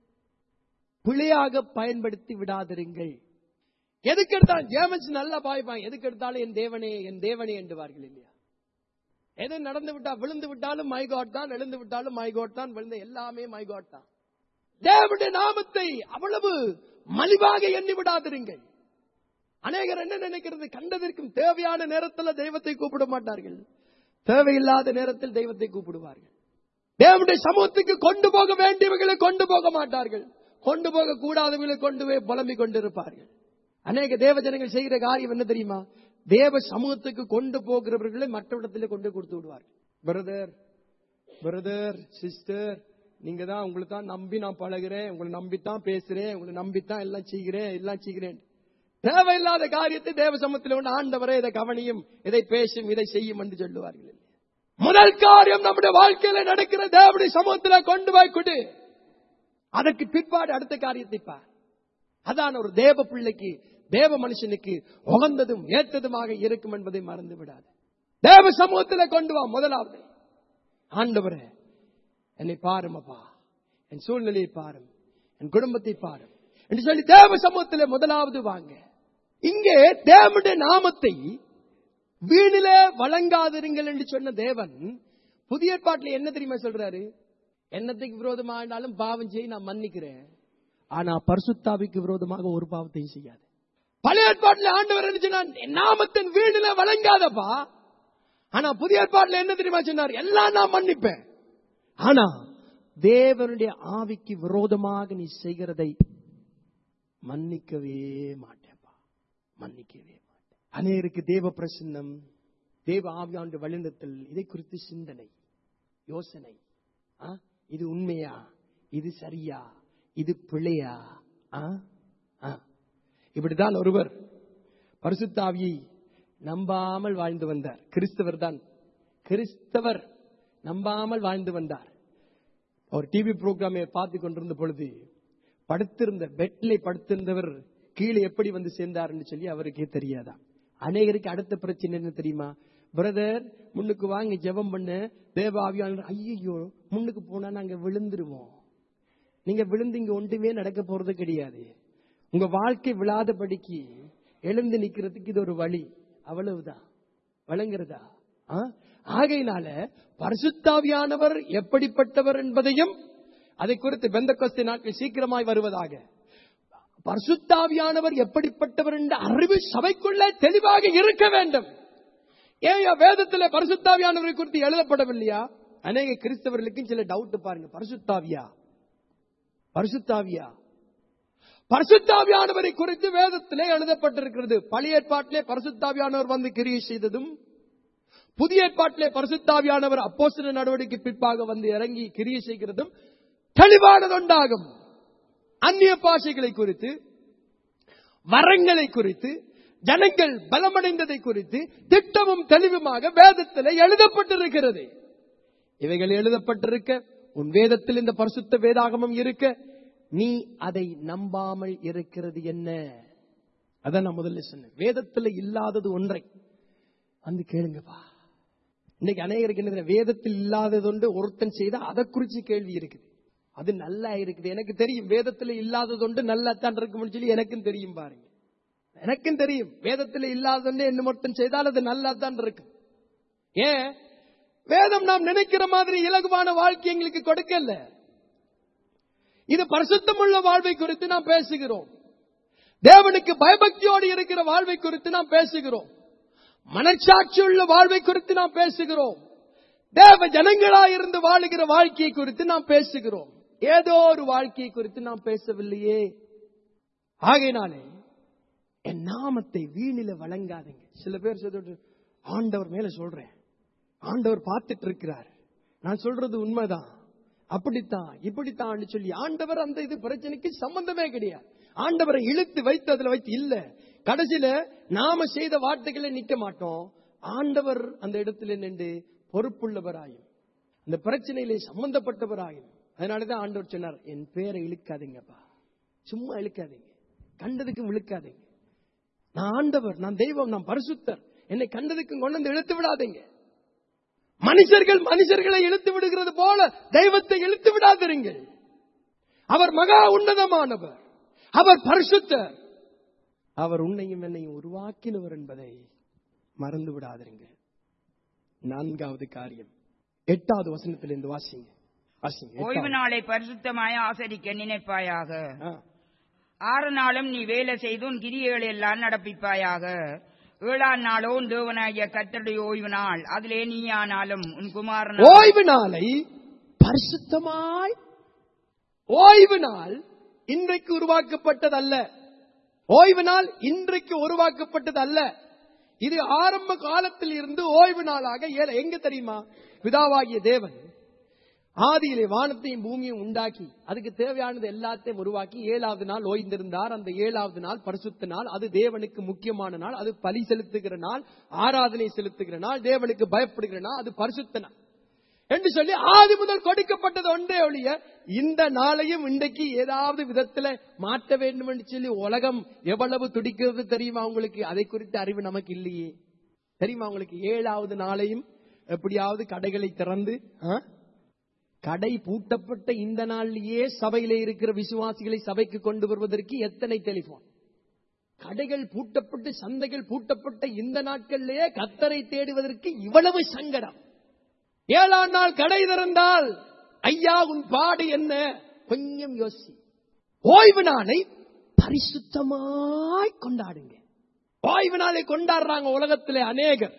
பிழையாக பயன்படுத்தி விடாதிருங்கள் எதுக்கு எடுத்தாலும் ஜேமன்ஸ் நல்லா பாய்ப்பான் எதுக்கு எடுத்தாலும் என் தேவனே என் தேவனே என்றுவார்கள் இல்லையா எது நடந்து விட்டா விழுந்து விட்டாலும் மைகாட் தான் எழுந்து விட்டாலும் மைகாட் தான் விழுந்த எல்லாமே மைகாட் தான் தேவனுடைய நாமத்தை அவ்வளவு மலிவாக எண்ணி விடாதிருங்கள் அநேகர் என்ன நினைக்கிறது கண்டதற்கும் தேவையான நேரத்தில் தெய்வத்தை கூப்பிட மாட்டார்கள் தேவையில்லாத நேரத்தில் தெய்வத்தை கூப்பிடுவார்கள் தேவனுடைய சமூகத்துக்கு கொண்டு போக வேண்டியவர்களை கொண்டு போக மாட்டார்கள் கொண்டு போக கூடாதவர்களை கொண்டு போய் புலம்பிக் கொண்டிருப்பார்கள் அநேக தேவ ஜனங்கள் செய்கிற காரியம் என்ன தெரியுமா தேவ சமூகத்துக்கு கொண்டு போகிறவர்களை மற்ற இடத்துல கொண்டு கொடுத்து விடுவார்கள் பிரதர் பிரதர் சிஸ்டர் நீங்க தான் உங்களை தான் நம்பி நான் பழகுறேன் உங்களை நம்பித்தான் பேசுறேன் உங்களை நம்பித்தான் எல்லாம் செய்கிறேன் எல்லாம் செய்கிறேன் தேவையில்லாத காரியத்தை தேவ சமூகத்தில் ஒன்று ஆண்டவரே இதை கவனியும் இதை பேசும் இதை செய்யும் என்று சொல்லுவார்கள் முதல் காரியம் நம்முடைய வாழ்க்கையில நடக்கிற தேவனுடைய சமூகத்தில் கொண்டு போய் கொடு அதற்கு பிற்பாடு அடுத்த காரியத்தை பார் அதான் ஒரு தேவ பிள்ளைக்கு தேவ மனுஷனுக்கு உகந்ததும் ஏற்றதுமாக இருக்கும் என்பதை மறந்து விடாது தேவ சமூகத்தில் கொண்டு வா முதலாவது ஆண்டவரே என்னை பாருமப்பா என் சூழ்நிலையை பாரும் என் குடும்பத்தை பாரும் என்று சொல்லி தேவ சமூகத்தில் முதலாவது வாங்க இங்கே தேவனுடைய நாமத்தை வீணிலே வழங்காதிருங்கள் என்று சொன்ன தேவன் புதிய ஏற்பாட்டில் என்ன தெரியுமா சொல்றாரு என்னத்துக்கு விரோதமானாலும் பாவம் செய்ய நான் மன்னிக்கிறேன் ஆனா பரிசுத்தாவிக்கு விரோதமாக ஒரு பாவத்தையும் செய்யாது பழைய ஏற்பாட்டில் ஆண்டவர் என்ன சொன்னார் என் நாமத்தின் வீணில வழங்காதப்பா ஆனா புதிய ஏற்பாட்டில் என்ன தெரியுமா சொன்னார் எல்லாம் நான் மன்னிப்பேன் ஆனா தேவனுடைய ஆவிக்கு விரோதமாக நீ செய்கிறதை மன்னிக்கவே மாட்டேப்பா மன்னிக்கவே மாட்டேன் அநேருக்கு தேவ பிரசன்னம் தேவ ஆவியாண்டு வழிநடத்தல் இதை குறித்து சிந்தனை யோசனை ஆ? இது உண்மையா இது சரியா இது பிழையா ஆ? ஆ. இப்படித்தான் ஒருவர் பரிசுத்தாவியை நம்பாமல் வாழ்ந்து வந்தார் கிறிஸ்தவர் தான் கிறிஸ்தவர் நம்பாமல் வாழ்ந்து வந்தார் ஒரு டிவி புரோகிராமை பார்த்து கொண்டிருந்த பொழுது படுத்திருந்த பெட்ல படுத்திருந்தவர் கீழே எப்படி வந்து சேர்ந்தாருன்னு சொல்லி அவருக்கே தெரியாதா அநேகருக்கு அடுத்த பிரச்சனை என்ன தெரியுமா பிரதர் முன்னுக்கு வாங்க ஜெபம் பண்ண தேவ ஆவியாளர் ஐயோ முன்னுக்கு போனா நாங்க விழுந்துருவோம் நீங்க விழுந்து இங்க ஒன்றுமே நடக்க போறது கிடையாது உங்க வாழ்க்கை விழாதபடிக்கு எழுந்து நிக்கிறதுக்கு இது ஒரு வழி அவ்வளவுதான் வழங்குறதா ஆ? ஆகையினால பரிசுத்தாவியானவர் எப்படிப்பட்டவர் என்பதையும் அதை குறித்து பெந்த நாட்கள் சீக்கிரமாய் வருவதாக பரிசுத்தாவியானவர் எப்படிப்பட்டவர் என்ற அறிவு சபைக்குள்ளே தெளிவாக இருக்க வேண்டும் ஏன் வேதத்துல பரிசுத்தாவியானவரை குறித்து எழுதப்படவில்லையா அநேக கிறிஸ்தவர்களுக்கும் சில டவுட் பாருங்க பரிசுத்தாவியா பரிசுத்தாவியா பரிசுத்தாவியானவரை குறித்து வேதத்திலே எழுதப்பட்டிருக்கிறது பழைய ஏற்பாட்டிலே பரிசுத்தாவியானவர் வந்து கிரியை செய்ததும் புதிய ஏற்பாட்டிலே பரிசுத்தாவியானவர் அப்போஸ்தல நடவடிக்கை பிற்பாக வந்து இறங்கி கிரியை செய்கிறதும் தெளிவானதுண்டாகும் அந்நிய பாஷைகளை குறித்து வரங்களை குறித்து ஜனங்கள் பலமடைந்ததை குறித்து திட்டமும் தெளிவுமாக வேதத்தில் எழுதப்பட்டிருக்கிறது இவைகள் எழுதப்பட்டிருக்க உன் வேதத்தில் இந்த பரிசுத்த வேதாகமம் இருக்க நீ அதை நம்பாமல் இருக்கிறது என்ன அதான் நான் முதல்ல சொன்னேன் வேதத்தில் இல்லாதது ஒன்றை வந்து கேளுங்கப்பா இன்னைக்கு அநேகருக்கு என்ன தெரியும்? வேதத்தில் இல்லாதது ஒன்று ஒருத்தன் செய்தா அதை குறிச்சு கேள்வி இருக்குது அது நல்லா இருக்குது எனக்கு தெரியும் வேதத்தில் இல்லாதது ஒன்று நல்லா தான் இருக்கும்னு சொல்லி எனக்கும் தெரியும் பாருங்க எனக்கும் தெரியும் வேதத்தில் இல்லாதது என்ன மட்டும் செய்தால் அது நல்லா தான் இருக்கும் ஏன் வேதம் நாம் நினைக்கிற மாதிரி இலகுவான வாழ்க்கை எங்களுக்கு கொடுக்கல இது பரிசுத்தமுள்ள வாழ்வை குறித்து நாம் பேசுகிறோம் தேவனுக்கு பயபக்தியோடு இருக்கிற வாழ்வை குறித்து நாம் பேசுகிறோம் மனச்சாட்சியுள்ள வாழ்வை குறித்து நாம் பேசுகிறோம் தேவ ஜனங்களாயிருந்து வாழுகிற வாழ்க்கையை குறித்து நாம் பேசுகிறோம் ஏதோ ஒரு வாழ்க்கையை குறித்து நாம் பேசவில்லையே ஆகையினாலே என் நாமத்தை வீணில வழங்காதீங்க சில பேர் சொல்லிட்டு ஆண்டவர் மேல சொல்றேன் ஆண்டவர் பார்த்துட்டு இருக்கிறார் நான் சொல்றது உண்மைதான் அப்படித்தான் இப்படித்தான் சொல்லி ஆண்டவர் அந்த இது பிரச்சனைக்கு சம்பந்தமே கிடையாது ஆண்டவரை இழுத்து வைத்து அதுல வைத்து இல்ல கடைசியில நாம செய்த வார்த்தைகளை நிக்க மாட்டோம் ஆண்டவர் அந்த இடத்துல நின்று பொறுப்புள்ளவராயும் அந்த பிரச்சனையிலே சம்பந்தப்பட்டவராயும் அதனாலதான் ஆண்டவர் சொன்னார் என் பேரை இழுக்காதீங்கப்பா சும்மா இழுக்காதீங்க கண்டதுக்கும் இழுக்காதீங்க நான் ஆண்டவர் நான் தெய்வம் நான் பரிசுத்தர் என்னை கண்டதுக்கும் கொண்டு வந்து இழுத்து விடாதீங்க மனுஷர்கள் மனுஷர்களை இழுத்து விடுகிறது போல தெய்வத்தை இழுத்து விடாதிருங்கள் அவர் மகா உன்னதமானவர் அவர் பரிசுத்தர் அவர் உன்னையும் என்னையும் உருவாக்கினவர் என்பதை மறந்து விடாதிருங்கள் நான்காவது காரியம் எட்டாவது வசனத்திலிருந்து வாசிங்க வாசிங்க ஓய்வு எட்டாவது. நாளை பரிசுத்தமாய் ஆசரிக்க நினைப்பாயாக ஆ. ஆறு நாளும் நீ வேலை செய்து உன் கிரியைகளை எல்லாம் நடப்பிப்பாயாக ஏழாம் நாளோ உன் தேவனாகிய கத்தருடைய ஓய்வு நாள் அதிலே நீ ஆனாலும் உன் குமாரன் ஓய்வு நாளை பரிசுத்தமாய் ஓய்வு நாள் இன்றைக்கு உருவாக்கப்பட்டதல்ல ஓய்வு நாள் இன்றைக்கு உருவாக்கப்பட்டது அல்ல இது ஆரம்ப காலத்தில் இருந்து ஓய்வு நாளாக ஏ- எங்க தெரியுமா பிதாவாகிய தேவன் ஆதியிலே வானத்தையும் பூமியும் உண்டாக்கி அதுக்கு தேவையானது எல்லாத்தையும் உருவாக்கி ஏழாவது நாள் ஓய்ந்திருந்தார் அந்த ஏழாவது நாள் பரிசுத்த நாள் அது தேவனுக்கு முக்கியமான நாள் அது பலி செலுத்துகிற நாள் ஆராதனை செலுத்துகிற நாள் தேவனுக்கு பயப்படுகிற நாள் அது பரிசுத்த நாள் என்று சொல்லி ஆதி முதல் கொடுக்கப்பட்டது ஒன்றே ஒழிய இந்த நாளையும் இன்றைக்கு ஏதாவது விதத்துல மாற்ற வேண்டும் என்று சொல்லி உலகம் எவ்வளவு துடிக்கிறது தெரியுமா உங்களுக்கு அதை குறித்த அறிவு நமக்கு இல்லையே தெரியுமா உங்களுக்கு ஏழாவது நாளையும் எப்படியாவது கடைகளை திறந்து ஆ? கடை பூட்டப்பட்ட இந்த நாள்லயே சபையிலே இருக்கிற விசுவாசிகளை சபைக்கு கொண்டு வருவதற்கு எத்தனை டெலிபோன் கடைகள் பூட்டப்பட்டு சந்தைகள் பூட்டப்பட்ட இந்த நாட்களிலேயே கத்தரை தேடுவதற்கு இவ்வளவு சங்கடம் ஏழாம் நாள் கடை திறந்தால் ஐயா உன் பாடு என்ன கொஞ்சம் யோசி ஓய்வு நாளை பரிசுத்தமாய் கொண்டாடுங்க ஓய்வு நாளை கொண்டாடுறாங்க உலகத்திலே அநேகர்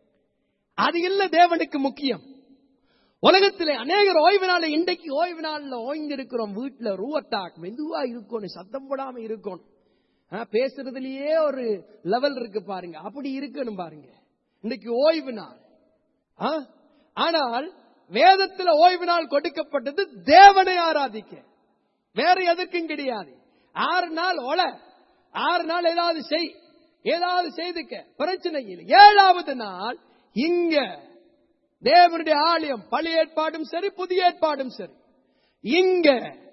அது இல்ல தேவனுக்கு முக்கியம் உலகத்திலே அநேகர் ஓய்வு நாளை இன்றைக்கு ஓய்வு நாள்ல ஓய்ந்திருக்கிறோம் வீட்டுல ரூவட்டாக் மெதுவா இருக்கணும் சத்தம் போடாம இருக்கணும் ஆ, பேசுறதுலயே ஒரு லெவல் இருக்கு பாருங்க அப்படி இருக்கணும் பாருங்க இன்னைக்கு ஓய்வு நாள் ஆ? ஆனால் வேதத்துல ஓய்வு நாள் கொடுக்கப்பட்டது தேவனை ஆராதிக்க வேற எதற்கும் கிடையாது ஆறு நாள் ஒல ஆறு நாள் ஏதாவது செய் ஏதாவது செய்துக்க பிரச்சனை இல்லை ஏழாவது நாள் இங்க தேவனுடைய ஆலயம் பழைய ஏற்பாடும் சரி புதிய ஏற்பாடும் சரி இங்க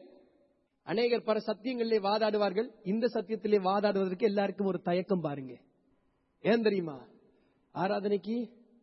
அநேகர் பல சத்தியங்களிலே வாதாடுவார்கள் இந்த சத்தியத்திலே வாதாடுவதற்கு எல்லாருக்கும் ஒரு தயக்கம் பாருங்க ஏன் தெரியுமா ஆராதனைக்கு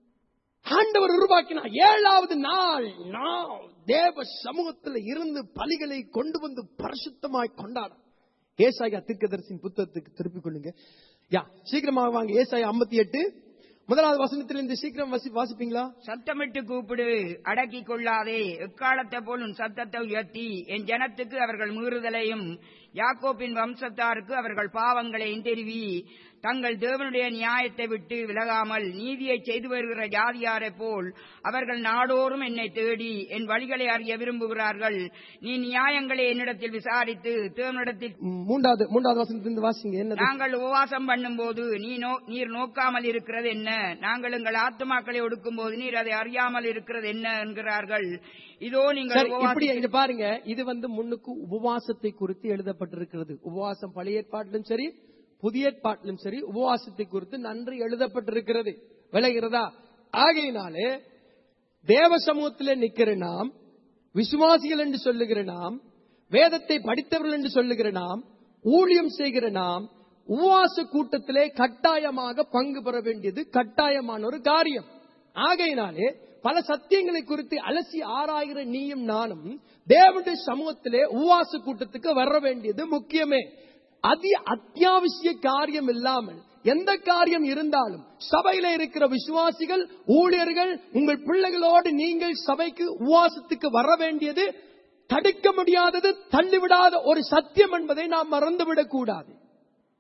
ஆண்டவர் உருவாக்கினார் ஏழாவது நாள் நாம் தேவ சமூகத்தில் இருந்து பலிகளை கொண்டு வந்து பரிசுத்தமாய் கொண்டாடும் ஏசாயா தீர்க்கதரிசியின் புத்தகத்துக்கு திருப்பிக் கொள்ளுங்க யா சீக்கிரமாக வாங்க ஏசாயா 58 எட்டு முதலாவது வசனத்திலிருந்து சீக்கிரம் வாசி வாசிப்பீங்களா சத்தமிட்டு கூப்பிடு அடக்கிக் கொள்ளாதே எக்காலத்தை போல் உன் சத்தத்தை உயர்த்தி என் ஜனத்துக்கு அவர்கள் மீறுதலையும் யாக்கோப்பின் வம்சத்தாருக்கு அவர்கள் பாவங்களையும் தெரிவி தங்கள் தேவனுடைய நியாயத்தை விட்டு விலகாமல் நீதியை செய்து வருகிற ஜாதியாரைப் போல் அவர்கள் நாடோறும் என்னை தேடி என் வழிகளை அறிய விரும்புகிறார்கள் நீ நியாயங்களை என்னிடத்தில் விசாரித்து தேவனிடத்தில் ம், மூன்றாவது மூன்றாவது வசனத்திலிருந்து வாசிங்க என்னது நாங்கள் உபவாசம் பண்ணும்போது நீ நோ- நீர் நோக்காமல் இருக்கிறது என்ன நாங்கள் எங்கள் ஆத்துமாக்களை ஒடுக்கும்போது நீர் அதை அறியாமல் இருக்கிறது என்ன என்கிறார்கள் இதோ நீங்கள் சரி, இப்படி உபவாசி- இங்க பாருங்க இது வந்து முன்னுக்கு உபவாசத்தை குறித்து எழுதப்பட்டிருக்கிறது உபவாசம் பழைய ஏற்பாட்டிலும் சரி புதிய ஏற்பாட்டிலும் சரி உபவாசத்தை குறித்து நன்றி எழுதப்பட்டிருக்கிறது விளைகிறதா ஆகையினாலே தேவ சமூகத்திலே நிக்கிற நாம் விசுவாசிகள் என்று சொல்லுகிற நாம் வேதத்தை படித்தவர்கள் என்று சொல்லுகிற நாம் ஊழியம் செய்கிற நாம் உபவாச கூட்டத்திலே கட்டாயமாக பங்கு பெற வேண்டியது கட்டாயமான ஒரு காரியம் ஆகையினாலே பல சத்தியங்களை குறித்து அலசி ஆராய்கிற நீயும் நானும் தேவனுடைய சமூகத்திலே உபவாச கூட்டத்துக்கு வர வேண்டியது முக்கியமே அதி அத்தியாவசிய காரியம் இல்லாமல் எந்த காரியம் இருந்தாலும் சபையில இருக்கிற விசுவாசிகள் ஊழியர்கள் உங்கள் பிள்ளைகளோடு நீங்கள் சபைக்கு உபவாசத்துக்கு வர வேண்டியது தடுக்க முடியாதது தள்ளிவிடாத ஒரு சத்தியம் என்பதை நாம் மறந்துவிடக் கூடாது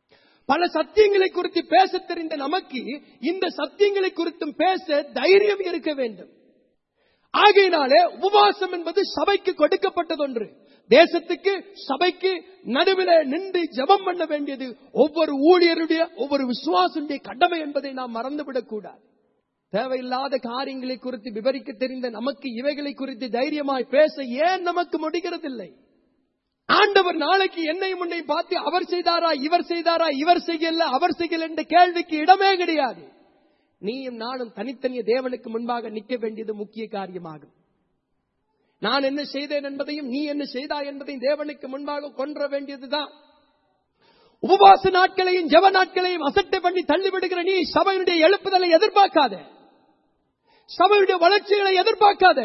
பல சத்தியங்களை குறித்து பேச தெரிந்த நமக்கு இந்த சத்தியங்களை குறித்தும் பேச தைரியம் இருக்க வேண்டும் ஆகையினாலே உபவாசம் என்பது சபைக்கு கொடுக்கப்பட்டதொன்று தேசத்துக்கு சபைக்கு நடுவில் நின்று ஜெபம் பண்ண வேண்டியது ஒவ்வொரு ஊழியருடைய ஒவ்வொரு விசுவாசனுடைய கடமை என்பதை நாம் மறந்துவிடக் கூடாது தேவையில்லாத காரியங்களை குறித்து விவரிக்க தெரிந்த நமக்கு இவைகளை குறித்து தைரியமாய் பேச ஏன் நமக்கு முடிகிறதில்லை ஆண்டவர் நாளைக்கு என்னை முன்னை பார்த்து அவர் செய்தாரா இவர் செய்தாரா இவர் செய்யல அவர் செய்யல என்ற கேள்விக்கு இடமே கிடையாது நீயும் நானும் தனித்தனிய தேவனுக்கு முன்பாக நிற்க வேண்டியது முக்கிய காரியமாகும் நான் என்ன செய்தேன் என்பதையும் நீ என்ன செய்தாய் என்பதையும் தேவனுக்கு முன்பாக கொன்ற வேண்டியதுதான் உபவாச நாட்களையும் ஜெப நாட்களையும் அசட்டை பண்ணி தள்ளிவிடுகிற நீ சபையினுடைய எழுப்புதலை எதிர்பார்க்காத சபையுடைய வளர்ச்சிகளை எதிர்பார்க்காத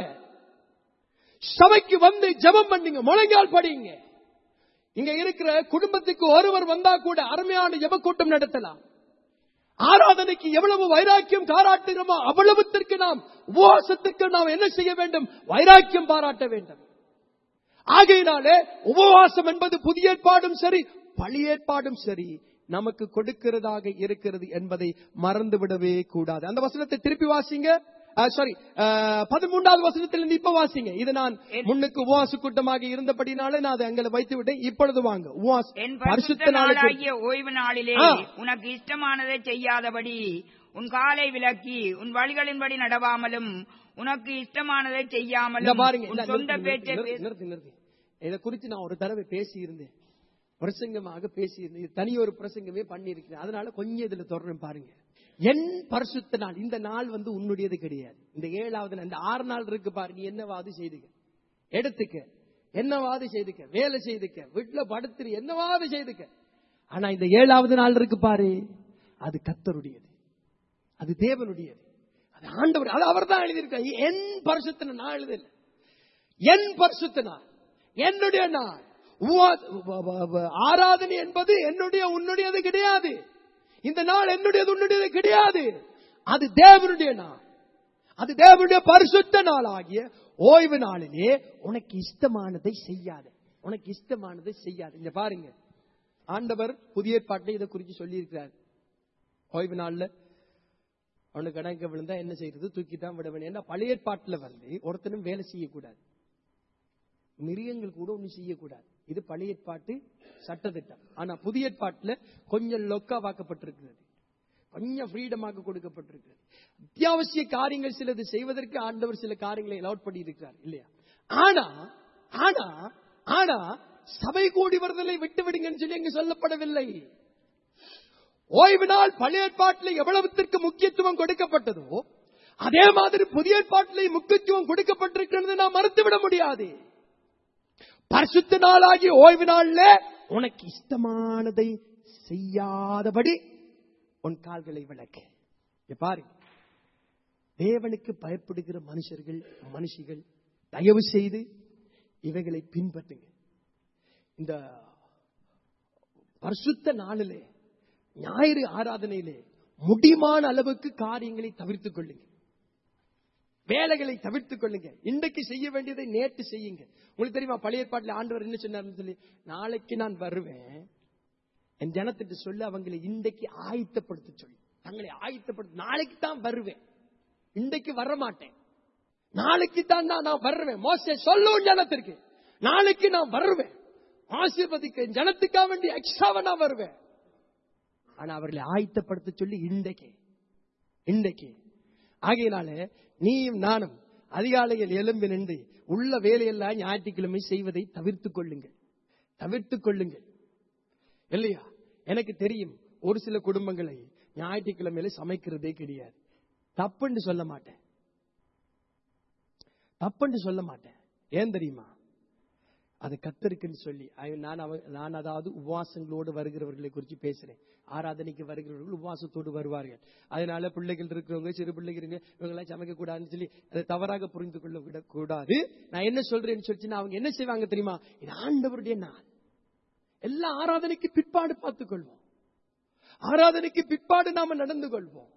சபைக்கு வந்து ஜெபம் பண்ணுங்க முழங்கால் படிங்க இங்க இருக்கிற குடும்பத்துக்கு ஒருவர் வந்தா கூட அருமையான ஜெப கூட்டம் நடத்தலாம் ஆராதனைக்கு எவ்வளவு வைராக்கியம் பாராட்டுகிறோமோ அவ்வளவுத்திற்கு நாம் உபவாசத்திற்கு நாம் என்ன செய்ய வேண்டும் வைராக்கியம் பாராட்ட வேண்டும் ஆகையினாலே உபவாசம் என்பது புதிய ஏற்பாடும் சரி பழைய ஏற்பாடும் சரி நமக்கு கொடுக்கிறதாக இருக்கிறது என்பதை மறந்துவிடவே கூடாது அந்த வசனத்தை திருப்பி வாசிங்க சாரி பதிமூன்றாவது வசனத்தில் இப்ப வாசிங்க இது நான் முன்னுக்கு உபவாச கூட்டமாக இருந்தபடினாலே நான் அதை அங்கே வைத்து விட்டேன் இப்பொழுது வாங்க உபவாச என் பரிசுத்த பரிசுத்த நாளுக்கு நாளாகிய ஓய்வு நாளிலே ஆ. உனக்கு இஷ்டமானதை செய்யாதபடி உன் காலை விலக்கி உன் வழிகளின்படி நடவாமலும் உனக்கு இஷ்டமானதை இந்த செய்யாமலும் பாருங்க உன் இந்த சொந்த நிறுத்து, பேச்சை நிறுத்து, பேச- நிறுத்து, நிறுத்து. இதை குறித்து நான் ஒரு தடவை பேசி இருந்தேன் பிரசங்கமாக பேசியிருந்தேன் இது தனி ஒரு பிரசங்கமே பண்ணியிருக்கிறேன் அதனால கொஞ்சம் இதுல தொடர்றேன் பாருங்க என் பரிசுத்த நாள் இந்த நாள் வந்து உன்னுடையது கிடையாது இந்த ஏழாவது நாள் இந்த ஆறு நாள் இருக்கு பாரு நீ என்னவாது செய்துக்க எடுத்துக்க என்னவாது செய்துக்க வேலை செய்துக்க வீட்டுல படுத்துரு என்னவாது செய்துக்க ஆனா இந்த ஏழாவது நாள் இருக்கு பாரு அது கத்தருடையது அது தேவனுடையது அது ஆண்டவர் அது அவர் தான் எழுதியிருக்கார் என் பரிசுத்த நான் எழுதல என் பரிசுத்த நாள் என்னுடைய நாள் உவா- வ- வ- வ- ஆராதனை என்பது என்னுடைய உன்னுடையது கிடையாது இந்த நாள் என்னுடையது உன்னுடையது கிடையாது அது தேவனுடைய நாள் அது தேவனுடைய பரிசுத்த நாள் ஆகிய ஓய்வு நாளிலே உனக்கு இஷ்டமானதை செய்யாத உனக்கு இஷ்டமானதை செய்யாத இங்க பாருங்க ஆண்டவர் புதிய ஏற்பாட்டை இதை குறித்து சொல்லியிருக்கிறார் ஓய்வு நாள்ல அவனுக்கு கணக்க விழுந்தா என்ன செய்யறது தூக்கித்தான் விட வேண்டும் ஏன்னா பழைய ஏற்பாட்டுல வந்து ஒருத்தனும் வேலை செய்யக்கூடாது மிருகங்கள் கூட ஒண்ணும் செய்யக்கூடாது இது பழைய ஏற்பாட்டு சட்டத்திட்டம் ஆனா புதிய ஏற்பாட்டுல கொஞ்சம் லொக்கா வாக்கப்பட்டிருக்கிறது கொஞ்சம் ஃப்ரீடமாக கொடுக்கப்பட்டிருக்கிறது அத்தியாவசிய காரியங்கள் சிலது செய்வதற்கு ஆண்டவர் சில காரியங்களை அலௌட் பண்ணி இருக்கிறார் இல்லையா ஆனா ஆனா ஆனா சபை கூடி வருதலை விட்டு விடுங்கன்னு சொல்லி அங்கு சொல்லப்படவில்லை ஓய்வு நாள் பழைய ஏற்பாட்டில் எவ்வளவுத்திற்கு முக்கியத்துவம் கொடுக்கப்பட்டதோ அதே மாதிரி புதிய ஏற்பாட்டில் முக்கியத்துவம் கொடுக்கப்பட்டிருக்கிறது நாம் மறுத்துவிட முடியாது பரிசுத்த நாளாகிய ஓய்வு நாள்ல உனக்கு இஷ்டமானதை செய்யாதபடி உன் கால்களை விளக்க இங்க பாரு தேவனுக்கு பயப்படுகிற மனுஷர்கள் மனுஷிகள் தயவு செய்து இவைகளை பின்பற்றுங்க இந்த பரிசுத்த நாளிலே ஞாயிறு ஆராதனையிலே முடியுமான அளவுக்கு காரியங்களை தவிர்த்துக் கொள்ளுங்க வேலைகளை தவிர்த்துக் கொள்ளுங்க இன்றைக்கு செய்ய வேண்டியதை நேற்று செய்யுங்க உங்களுக்கு தெரியுமா பழைய ஏற்பாட்டில் ஆண்டவர் என்ன சொன்னார்னு சொல்லி நாளைக்கு நான் வருவேன் என் ஜனத்திட்டு சொல்லி அவங்களை இன்றைக்கு ஆயத்தப்படுத்த சொல்லி தங்களை ஆயத்தப்படுத்த நாளைக்கு தான் வருவேன் இன்றைக்கு வர மாட்டேன் நாளைக்கு தான் நான் நான் வருவேன் மோசே சொல்லும் ஜனத்திற்கு நாளைக்கு நான் வருவேன் ஆசீர்வதிக்க என் ஜனத்துக்காக வேண்டி எக்ஸ்ட்ராவா நான் வருவேன் ஆனா அவர்களை ஆயத்தப்படுத்த சொல்லி இன்றைக்கு இன்றைக்கு ஆகையினால நீயும் நானும் அதிகாலையில் எலும்பி நின்று உள்ள வேலையெல்லாம் ஞாயிற்றுக்கிழமை செய்வதை தவிர்த்துக் கொள்ளுங்கள் தவிர்த்துக் கொள்ளுங்கள் இல்லையா எனக்கு தெரியும் ஒரு சில குடும்பங்களை ஞாயிற்றுக்கிழமையில சமைக்கிறதே கிடையாது தப்புன்னு சொல்ல மாட்டேன் தப்புன்னு சொல்ல மாட்டேன் ஏன் தெரியுமா அது கத்தருக்குன்னு சொல்லி ஐ- நான் அவ- நான் அதாவது உபவாசங்களோடு வருகிறவர்களை குறித்து பேசுறேன் ஆராதனைக்கு வருகிறவர்கள் உபவாசத்தோடு வருவார்கள் அதனால பிள்ளைகள் இருக்கிறவங்க சிறு பிள்ளைகள் இருங்க இவங்கெல்லாம் சமைக்க கூடாதுன்னு சொல்லி அதை தவறாக புரிந்து கொள்ள விடக்கூடாது நான் என்ன சொல்றேன்னு சொல்லிச்சுன்னா அவங்க என்ன செய்வாங்க தெரியுமா இது ஆண்டவருடைய நாள் எல்லா ஆராதனைக்கு பிற்பாடு பார்த்துக் கொள்வோம் ஆராதனைக்கு பிற்பாடு நாம நடந்து கொள்வோம்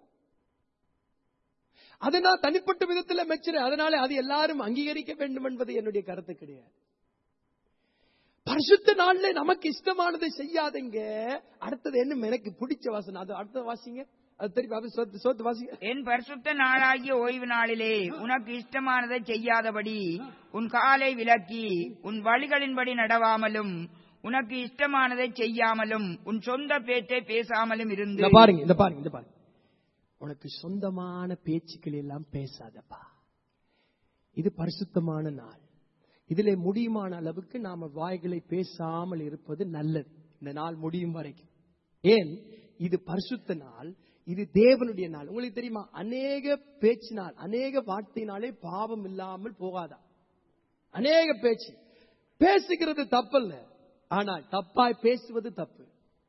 அதை நான் தனிப்பட்ட விதத்தில் மெச்சுறேன் அதனால அது எல்லாரும் அங்கீகரிக்க வேண்டும் என்பது என்னுடைய கருத்து கிடையாது பரிசுத்த நாள்ல நமக்கு இஷ்டமானதை செய்யாதீங்க அடுத்தது என்ன எனக்கு பிடிச்ச வாசனை அது அடுத்த வாசிங்க அது திருப்பி அப்படி சோத்து சோத்து வாசிங்க என் பரிசுத்த நாளாகிய ஓய்வு நாளிலே உனக்கு இஷ்டமானதை செய்யாதபடி உன் காலை விலக்கி உன் வழிகளின்படி நடவாமலும் உனக்கு இஷ்டமானதை செய்யாமலும் உன் சொந்த பேச்சை பேசாமலும் இந்த இருந்து பாருங்க இந்த பாருங்க இந்த பாருங்க உனக்கு சொந்தமான பேச்சுக்கள் எல்லாம் பேசாதப்பா இது பரிசுத்தமான நாள் இதிலே முடியுமான அளவுக்கு நாம வாய்களை பேசாமல் இருப்பது நல்லது இந்த நாள் முடியும் வரைக்கும் ஏன் இது பரிசுத்த நாள் இது தேவனுடைய நாள் உங்களுக்கு தெரியுமா அநேக பேச்சினால் அநேக வார்த்தையினாலே பாவம் இல்லாமல் போகாதா அநேக பேச்சு பேசுகிறது தப்பல்ல ஆனால் தப்பாய் பேசுவது தப்பு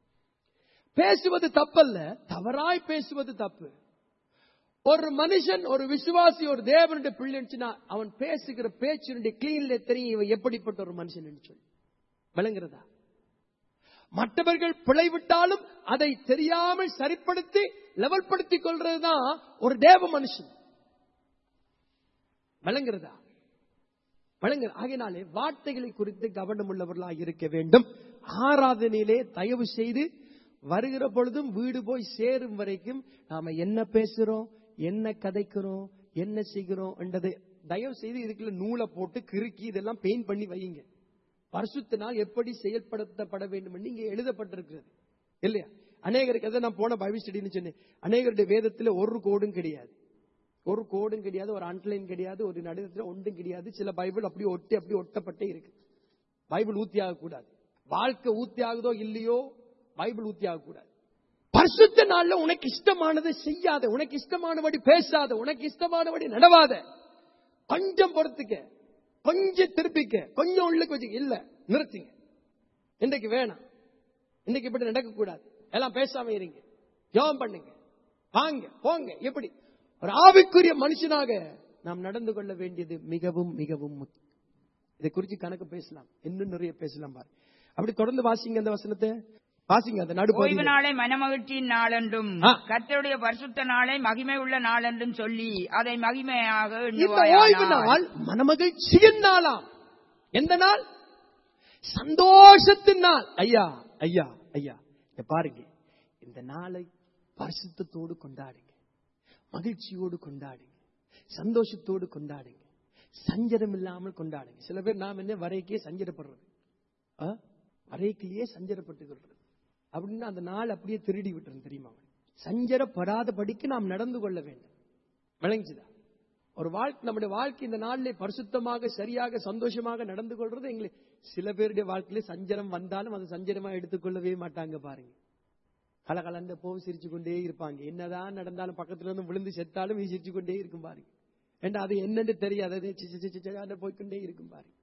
பேசுவது தப்பல்ல தவறாய் பேசுவது தப்பு ஒரு மனுஷன் ஒரு விசுவாசி ஒரு தேவனுடைய பிள்ளைச்சுன்னா அவன் பேசுகிற பேச்சினுடைய கிளீன்ல தெரியும் இவன் எப்படிப்பட்ட ஒரு மனுஷன் சொல்லி விளங்குறதா மற்றவர்கள் பிழைவிட்டாலும் அதை தெரியாமல் சரிப்படுத்தி லெவல்படுத்திக் கொள்றதுதான் ஒரு தேவ மனுஷன் விளங்குறதா வழங்க ஆகையினாலே வார்த்தைகளை குறித்து கவனம் உள்ளவர்களாக இருக்க வேண்டும் ஆராதனையிலே தயவு செய்து வருகிற பொழுதும் வீடு போய் சேரும் வரைக்கும் நாம என்ன பேசுறோம் என்ன கதைக்கிறோம் என்ன செய்கிறோம் என்றதை தயவு செய்து இதுக்குள்ள நூலை போட்டு கிறுக்கி இதெல்லாம் பெயிண்ட் பண்ணி வையுங்க பரிசுத்த நாள் எப்படி செயல்படுத்தப்பட வேண்டும் என்று இங்கே எழுதப்பட்டிருக்கிறது இல்லையா அநேகருக்கு அதை நான் போன பைபிள் ஸ்டடின்னு சொன்னேன் அநேகருடைய வேதத்துல ஒரு கோடும் கிடையாது ஒரு கோடும் கிடையாது ஒரு அன்லைன் கிடையாது ஒரு நடுவத்தில் ஒன்றும் கிடையாது சில பைபிள் அப்படி ஒட்டி அப்படி ஒட்டப்பட்டே இருக்கு பைபிள் ஊத்தி ஆகக்கூடாது வாழ்க்கை ஊத்தி ஆகுதோ இல்லையோ பைபிள் ஊத்தி ஆகக்கூடாது பரிசுத்த நாள்ல உனக்கு இஷ்டமானதை செய்யாத உனக்கு இஷ்டமானபடி பேசாத உனக்கு இஷ்டமானபடி நடவாத கொஞ்சம் பொறுத்துக்க கொஞ்சம் திருப்பிக்க கொஞ்சம் உள்ளுக்கு வச்சுக்க இல்ல நிறுத்துங்க இன்றைக்கு வேணாம் இன்னைக்கு இப்படி நடக்கக்கூடாது எல்லாம் பேசாம இருங்க ஜெபம் பண்ணுங்க வாங்க போங்க எப்படி ஒரு ஆவிக்குரிய மனுஷனாக நாம் நடந்து கொள்ள வேண்டியது மிகவும் மிகவும் முக்கியம் இதை குறித்து கணக்கு பேசலாம் இன்னும் நிறைய பேசலாம் பாரு அப்படி தொடர்ந்து வாசிங்க அந்த வசனத்தை வாசிங்க அந்த ஓய்வு நடுப்பகுதியில. நாளை மனமகிழ்ச்சியின் நாளென்றும் ஆ. கர்த்தருடைய பரிசுத்த நாளை மகிமை உள்ள நாளென்றும் சொல்லி அதை மகிமையாக இந்த ஓய்வு எண்ணுவாயானால். நாள் மனமகிழ்ச்சியின் நாளாம் எந்த நாள் சந்தோஷத்தின் நாள் ஐயா ஐயா ஐயா இங்க பாருங்க இந்த நாளை பரிசுத்தத்தோடு கொண்டாடுங்க மகிழ்ச்சியோடு கொண்டாடுங்க சந்தோஷத்தோடு கொண்டாடுங்க சஞ்சலம் இல்லாமல் கொண்டாடுங்க சில பேர் நாம் என்ன வரைக்கே சஞ்சலப்படுறது ஆ? வரைக்கிலேயே சஞ்சலப்பட்டு கொள்றது அப்படின்னா அந்த நாள் அப்படியே திருடி விட்டுரும் தெரியுமா சஞ்சலப்படாதபடிக்கு நாம் நடந்து கொள்ள வேண்டும் விளங்குச்சுதா ஒரு வாழ்க்கை நம்முடைய வாழ்க்கை இந்த நாளிலே பரிசுத்தமாக சரியாக சந்தோஷமாக நடந்து கொள்றது எங்களுக்கு சில பேருடைய வாழ்க்கையில சஞ்சலம் வந்தாலும் அது சஞ்சலமா எடுத்துக்கொள்ளவே மாட்டாங்க பாருங்க கலகலந்த போவும் சிரிச்சு கொண்டே இருப்பாங்க என்னதான் நடந்தாலும் பக்கத்துல இருந்து விழுந்து செத்தாலும் இது சிரிச்சு கொண்டே இருக்கும் பாருங்க ஏண்டா அது என்னன்னு தெரியாது அது சி, சி, சி, சி, சி, அது போய்க்கொண்டே இருக்கும் பாருங்க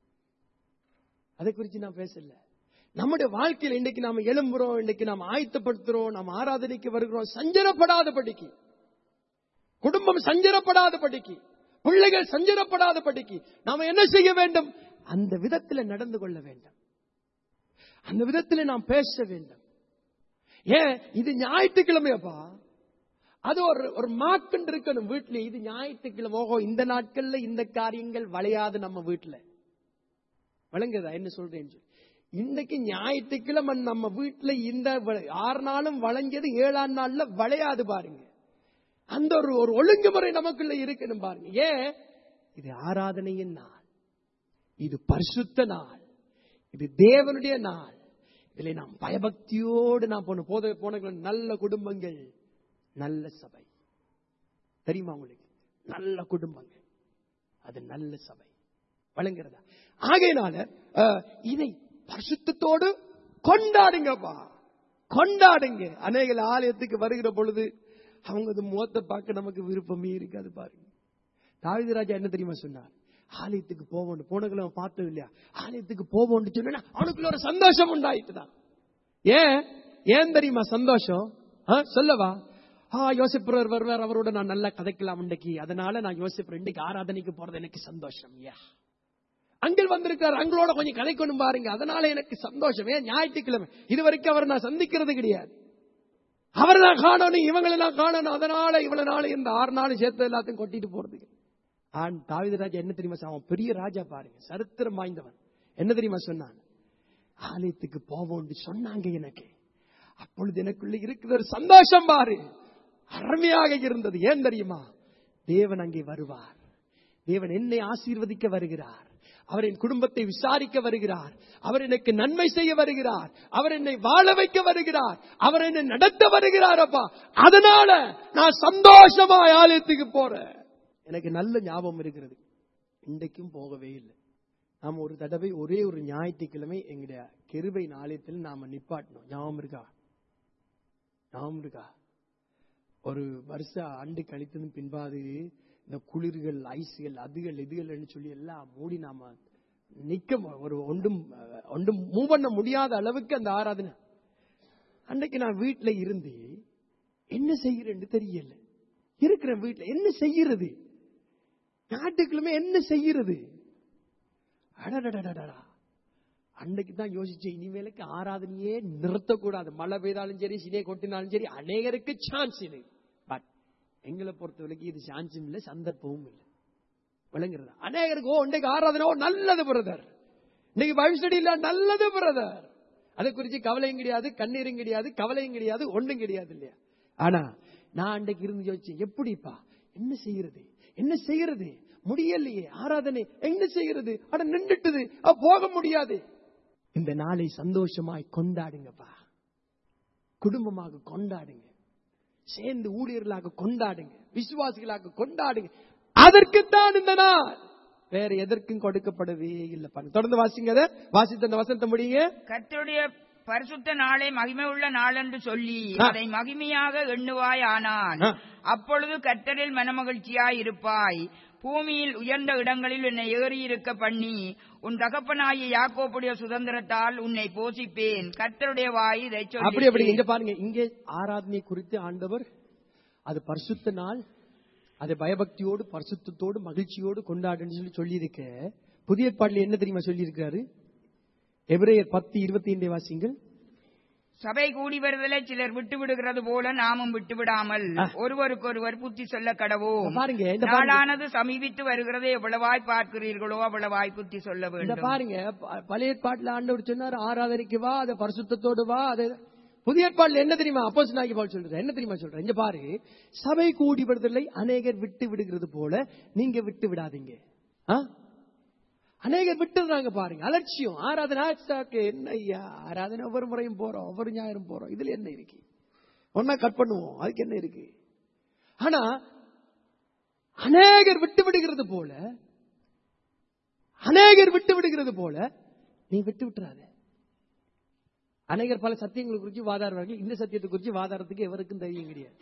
அதை குறித்து நான் பேசல நம்முடைய வாழ்க்கையில் இன்னைக்கு நாம எழும்புறோம் இன்னைக்கு நாம் ஆயத்தப்படுத்துறோம் நாம் ஆராதனைக்கு வருகிறோம் சஞ்சலப்படாதபடிக்கு குடும்பம் சஞ்சலப்படாதபடிக்கு பிள்ளைகள் சஞ்சலப்படாதபடிக்கு நாம என்ன செய்ய வேண்டும் அந்த விதத்தில் நடந்து கொள்ள வேண்டும் அந்த விதத்தில் நாம் பேச வேண்டும் ஏன் இது ஞாயிற்றுக்கிழமையப்பா அது ஒரு ஒரு மாக்கண்டு இருக்கணும் வீட்டுல இது ஞாயிற்றுக்கிழமை ஓஹோ இந்த நாட்கள்ல இந்த காரியங்கள் வளையாது நம்ம வீட்டுல வழங்குதா என்ன சொல்றேன் சொல்லி. இன்னைக்கு ஞாயிற்றுக்கிழமை நம்ம வீட்டுல இந்த வ- ஆறு நாளும் வளைஞ்சது ஏழாம் நாள்ல வளையாது பாருங்க அந்த ஒரு ஒரு ஒழுங்குமுறை நமக்குள்ள இருக்கணும் பாருங்க ஏன் இது ஆராதனையின் நாள் இது பரிசுத்த நாள் இது தேவனுடைய நாள் இதில் நாம் பயபக்தியோடு நாம் போன போத போன நல்ல குடும்பங்கள் நல்ல சபை தெரியுமா உங்களுக்கு நல்ல குடும்பங்கள் அது நல்ல சபை வழங்குறதா ஆகையினால அஹ், இதை பரிசுத்தத்தோடு கொண்டாடுங்கப்பா கொண்டாடுங்க அநேக ஆலயத்துக்கு வருகிற பொழுது அவங்க அது முகத்தை பார்க்க நமக்கு விருப்பமே இருக்காது பாருங்க தாவித ராஜா என்ன தெரியுமா சொன்னார் ஆலயத்துக்கு போவோம் போன கிழமை பார்த்தோம் இல்லையா ஆலயத்துக்கு போவோம்னு சொன்னா அவனுக்குள்ள ஒரு சந்தோஷம் உண்டாயிட்டுதான் ஏன் ஏன் தெரியுமா சந்தோஷம் ஆ, சொல்லவா ஆ யோசிப்புறவர் வருவார் அவரோட நான் நல்லா கதைக்கலாம் இன்னைக்கு அதனால நான் யோசிப்புறேன் இன்னைக்கு ஆராதனைக்கு போறது எனக்கு சந்தோஷம் யா அங்கிள் வந்திருக்கார் அங்களோட கொஞ்சம் கதைக்கணும் பாருங்க அதனால எனக்கு சந்தோஷம் ஏன் ஞாயிற்றுக்கிழமை இது வரைக்கும் அவரை நான் சந்திக்கிறது கிடையாது அவரை நான் காணணும் இவங்களை நான் காணணும் அதனால இவ்வளவு நாள் இந்த ஆறு நாள் சேர்த்து எல்லாத்தையும் கொட்டிட்டு போறதுக்கு ஆண் தாவித ராஜா என்ன தெரியுமா சொன்னான்? அவன் பெரிய ராஜா பாருங்க சரித்திரம் வாய்ந்தவன் என்ன தெரியுமா சொன்னான் ஆலயத்துக்கு போவோம்னு சொன்னாங்க எனக்கு அப்பொழுது எனக்குள்ள இருக்கிற ஒரு சந்தோஷம் பாரு அருமையாக இருந்தது ஏன் தெரியுமா தேவன் அங்கே வருவார் தேவன் என்னை ஆசீர்வதிக்க வருகிறார் அவர் என் குடும்பத்தை விசாரிக்க வருகிறார் அவர் எனக்கு நன்மை செய்ய வருகிறார் அவர் என்னை வாழ வைக்க வருகிறார் அவர் என்னை நடத்த வருகிறார் அப்பா அதனால நான் சந்தோஷமா ஆலயத்துக்கு போறேன் எனக்கு நல்ல ஞாபகம் இருக்கிறது இன்றைக்கும் போகவே இல்லை நாம ஒரு தடவை ஒரே ஒரு ஞாயிற்றுக்கிழமை எங்களுடைய கிருபை நாளயத்தில் நாம நிப்பாட்டினோம் ஞாபகம் இருக்கா ஞாபகம் இருக்கா ஒரு வருஷ ஆண்டு கழித்ததும் பின்பாது இந்த குளிர்கள் ஐஸ்கள் அதுகள் இதுகள்னு சொல்லி எல்லாம் மூடி நாம நிக்க மு- ஒரு ஒன்றும் அஹ், ஒன்றும் மூவ் பண்ண முடியாத அளவுக்கு அந்த ஆராதனை அன்னைக்கு நான் வீட்டுல இருந்து என்ன செய்யறேன்னு தெரியல இருக்கிற வீட்டுல என்ன செய்யறது ஞாயிற்றுக்கிழமை என்ன செய்யறது அடடடடடா அன்னைக்கு தான் யோசிச்சேன் இனிமேலுக்கு ஆராதனையே நிறுத்தக்கூடாது மழை பெய்தாலும் சரி சினை கொட்டினாலும் சரி அநேகருக்கு சான்ஸ் இல்லை பட் எங்களை பொறுத்த வரைக்கும் இது சான்ஸும் இல்லை சந்தர்ப்பமும் இல்லை விளங்குறதா அநேகருக்கு ஓ இன்றைக்கு ஆராதனை ஓ நல்லது பிரதர் இன்னைக்கு பைபிள் ஸ்டடி இல்ல நல்லது பிரதர் அதை குறித்து கவலையும் கிடையாது கண்ணீரும் கிடையாது கவலையும் கிடையாது ஒண்ணும் கிடையாது இல்லையா ஆனா நான் அன்றைக்கு இருந்து யோசிச்சேன் எப்படிப்பா என்ன செய்யறது என்ன செய்யறது முடியலையே ஆராதனை என்ன செய்யறது அட நின்றுட்டுது அப்ப போக முடியாது இந்த நாளை சந்தோஷமாய் கொண்டாடுங்கப்பா குடும்பமாக கொண்டாடுங்க சேர்ந்து ஊழியர்களாக கொண்டாடுங்க விசுவாசிகளாக கொண்டாடுங்க அதற்குத்தான் இந்த நாள் வேற எதற்கும் கொடுக்கப்படவே இல்லப்பா தொடர்ந்து வாசிங்க அதை. வாசித்த அந்த வசனத்தை முடியுங்க கர்த்தருடைய பரிசுத்த நாளை மகிமை உள்ள நாள் என்று சொல்லி ஆ. அதை மகிமையாக எண்ணுவாய் ஆனால் ஆ. அப்பொழுது கர்த்தரில் மனமகிழ்ச்சியாய் இருப்பாய் பூமியில் உயர்ந்த இடங்களில் உன்னை ஏறி இருக்க பண்ணி உன் தகப்பனாகிய யாக்கோப்புடைய சுதந்திரத்தால் உன்னை போஷிப்பேன் கர்த்தருடைய வாய் இதை அப்படி அப்படி சொல்லி இங்க பாருங்க இங்கே ஆராதனை குறித்து ஆண்டவர் அது பரிசுத்த நாள் அதை பயபக்தியோடு பரிசுத்தத்தோடு மகிழ்ச்சியோடு கொண்டாடுன்னு சொல்லி சொல்லியிருக்க புதிய பாடல என்ன தெரியுமா சொல்லியிருக்காரு எபிரேயர் பத்து இருபத்தி ஐந்து வாசிங்கள் சபை கூடி வருதலை சிலர் விட்டு விடுகிறது போல நாமும் விட்டு விடாமல் ஆ. ஒருவருக்கொருவர் புத்தி சொல்ல கடவோம் இந்த பாருங்க, இந்த பாருங்க. நாளானது சமீபித்து வருகிறது எவ்வளவாய் பார்க்கிறீர்களோ அவ்வளவாய் புத்தி சொல்ல இந்த வேண்டும் பாருங்க ப- பழைய ஏற்பாட்டுல ஆண்டவர் சொன்னார் ஆராதனைக்கு வா அதை பரிசுத்தத்தோடு வா அதை புதிய ஏற்பாட்டுல என்ன தெரியுமா அப்போஸ் நாய்க்கு பால் சொல்றேன் என்ன தெரியுமா சொல்றேன் இங்க பாரு சபை கூடி விடுதலை அநேகர் விட்டு விடுகிறது போல நீங்க விட்டு விடாதீங்க ஆ? அநேகர் விட்டுறாங்க பாருங்க அலட்சியம் ஆராதனை ஆச்சாக்கு என்ன ஐயா ஆராதனை ஒவ்வொரு முறையும் போறோம் ஒவ்வொரு ஞாயிறும் போறோம் இதுல என்ன இருக்கு ஒன்னா கட் பண்ணுவோம் அதுக்கு என்ன இருக்கு ஆனா அநேகர் விட்டு விடுகிறது போல அநேகர் விட்டு விடுகிறது போல நீ விட்டு விட்டுறாத அநேகர் பல சத்தியங்களை குறித்து வாதாடுவார்கள் இந்த சத்தியத்தை குறித்து வாதாடுறதுக்கு எவருக்கும் தைரியம் கிடையாது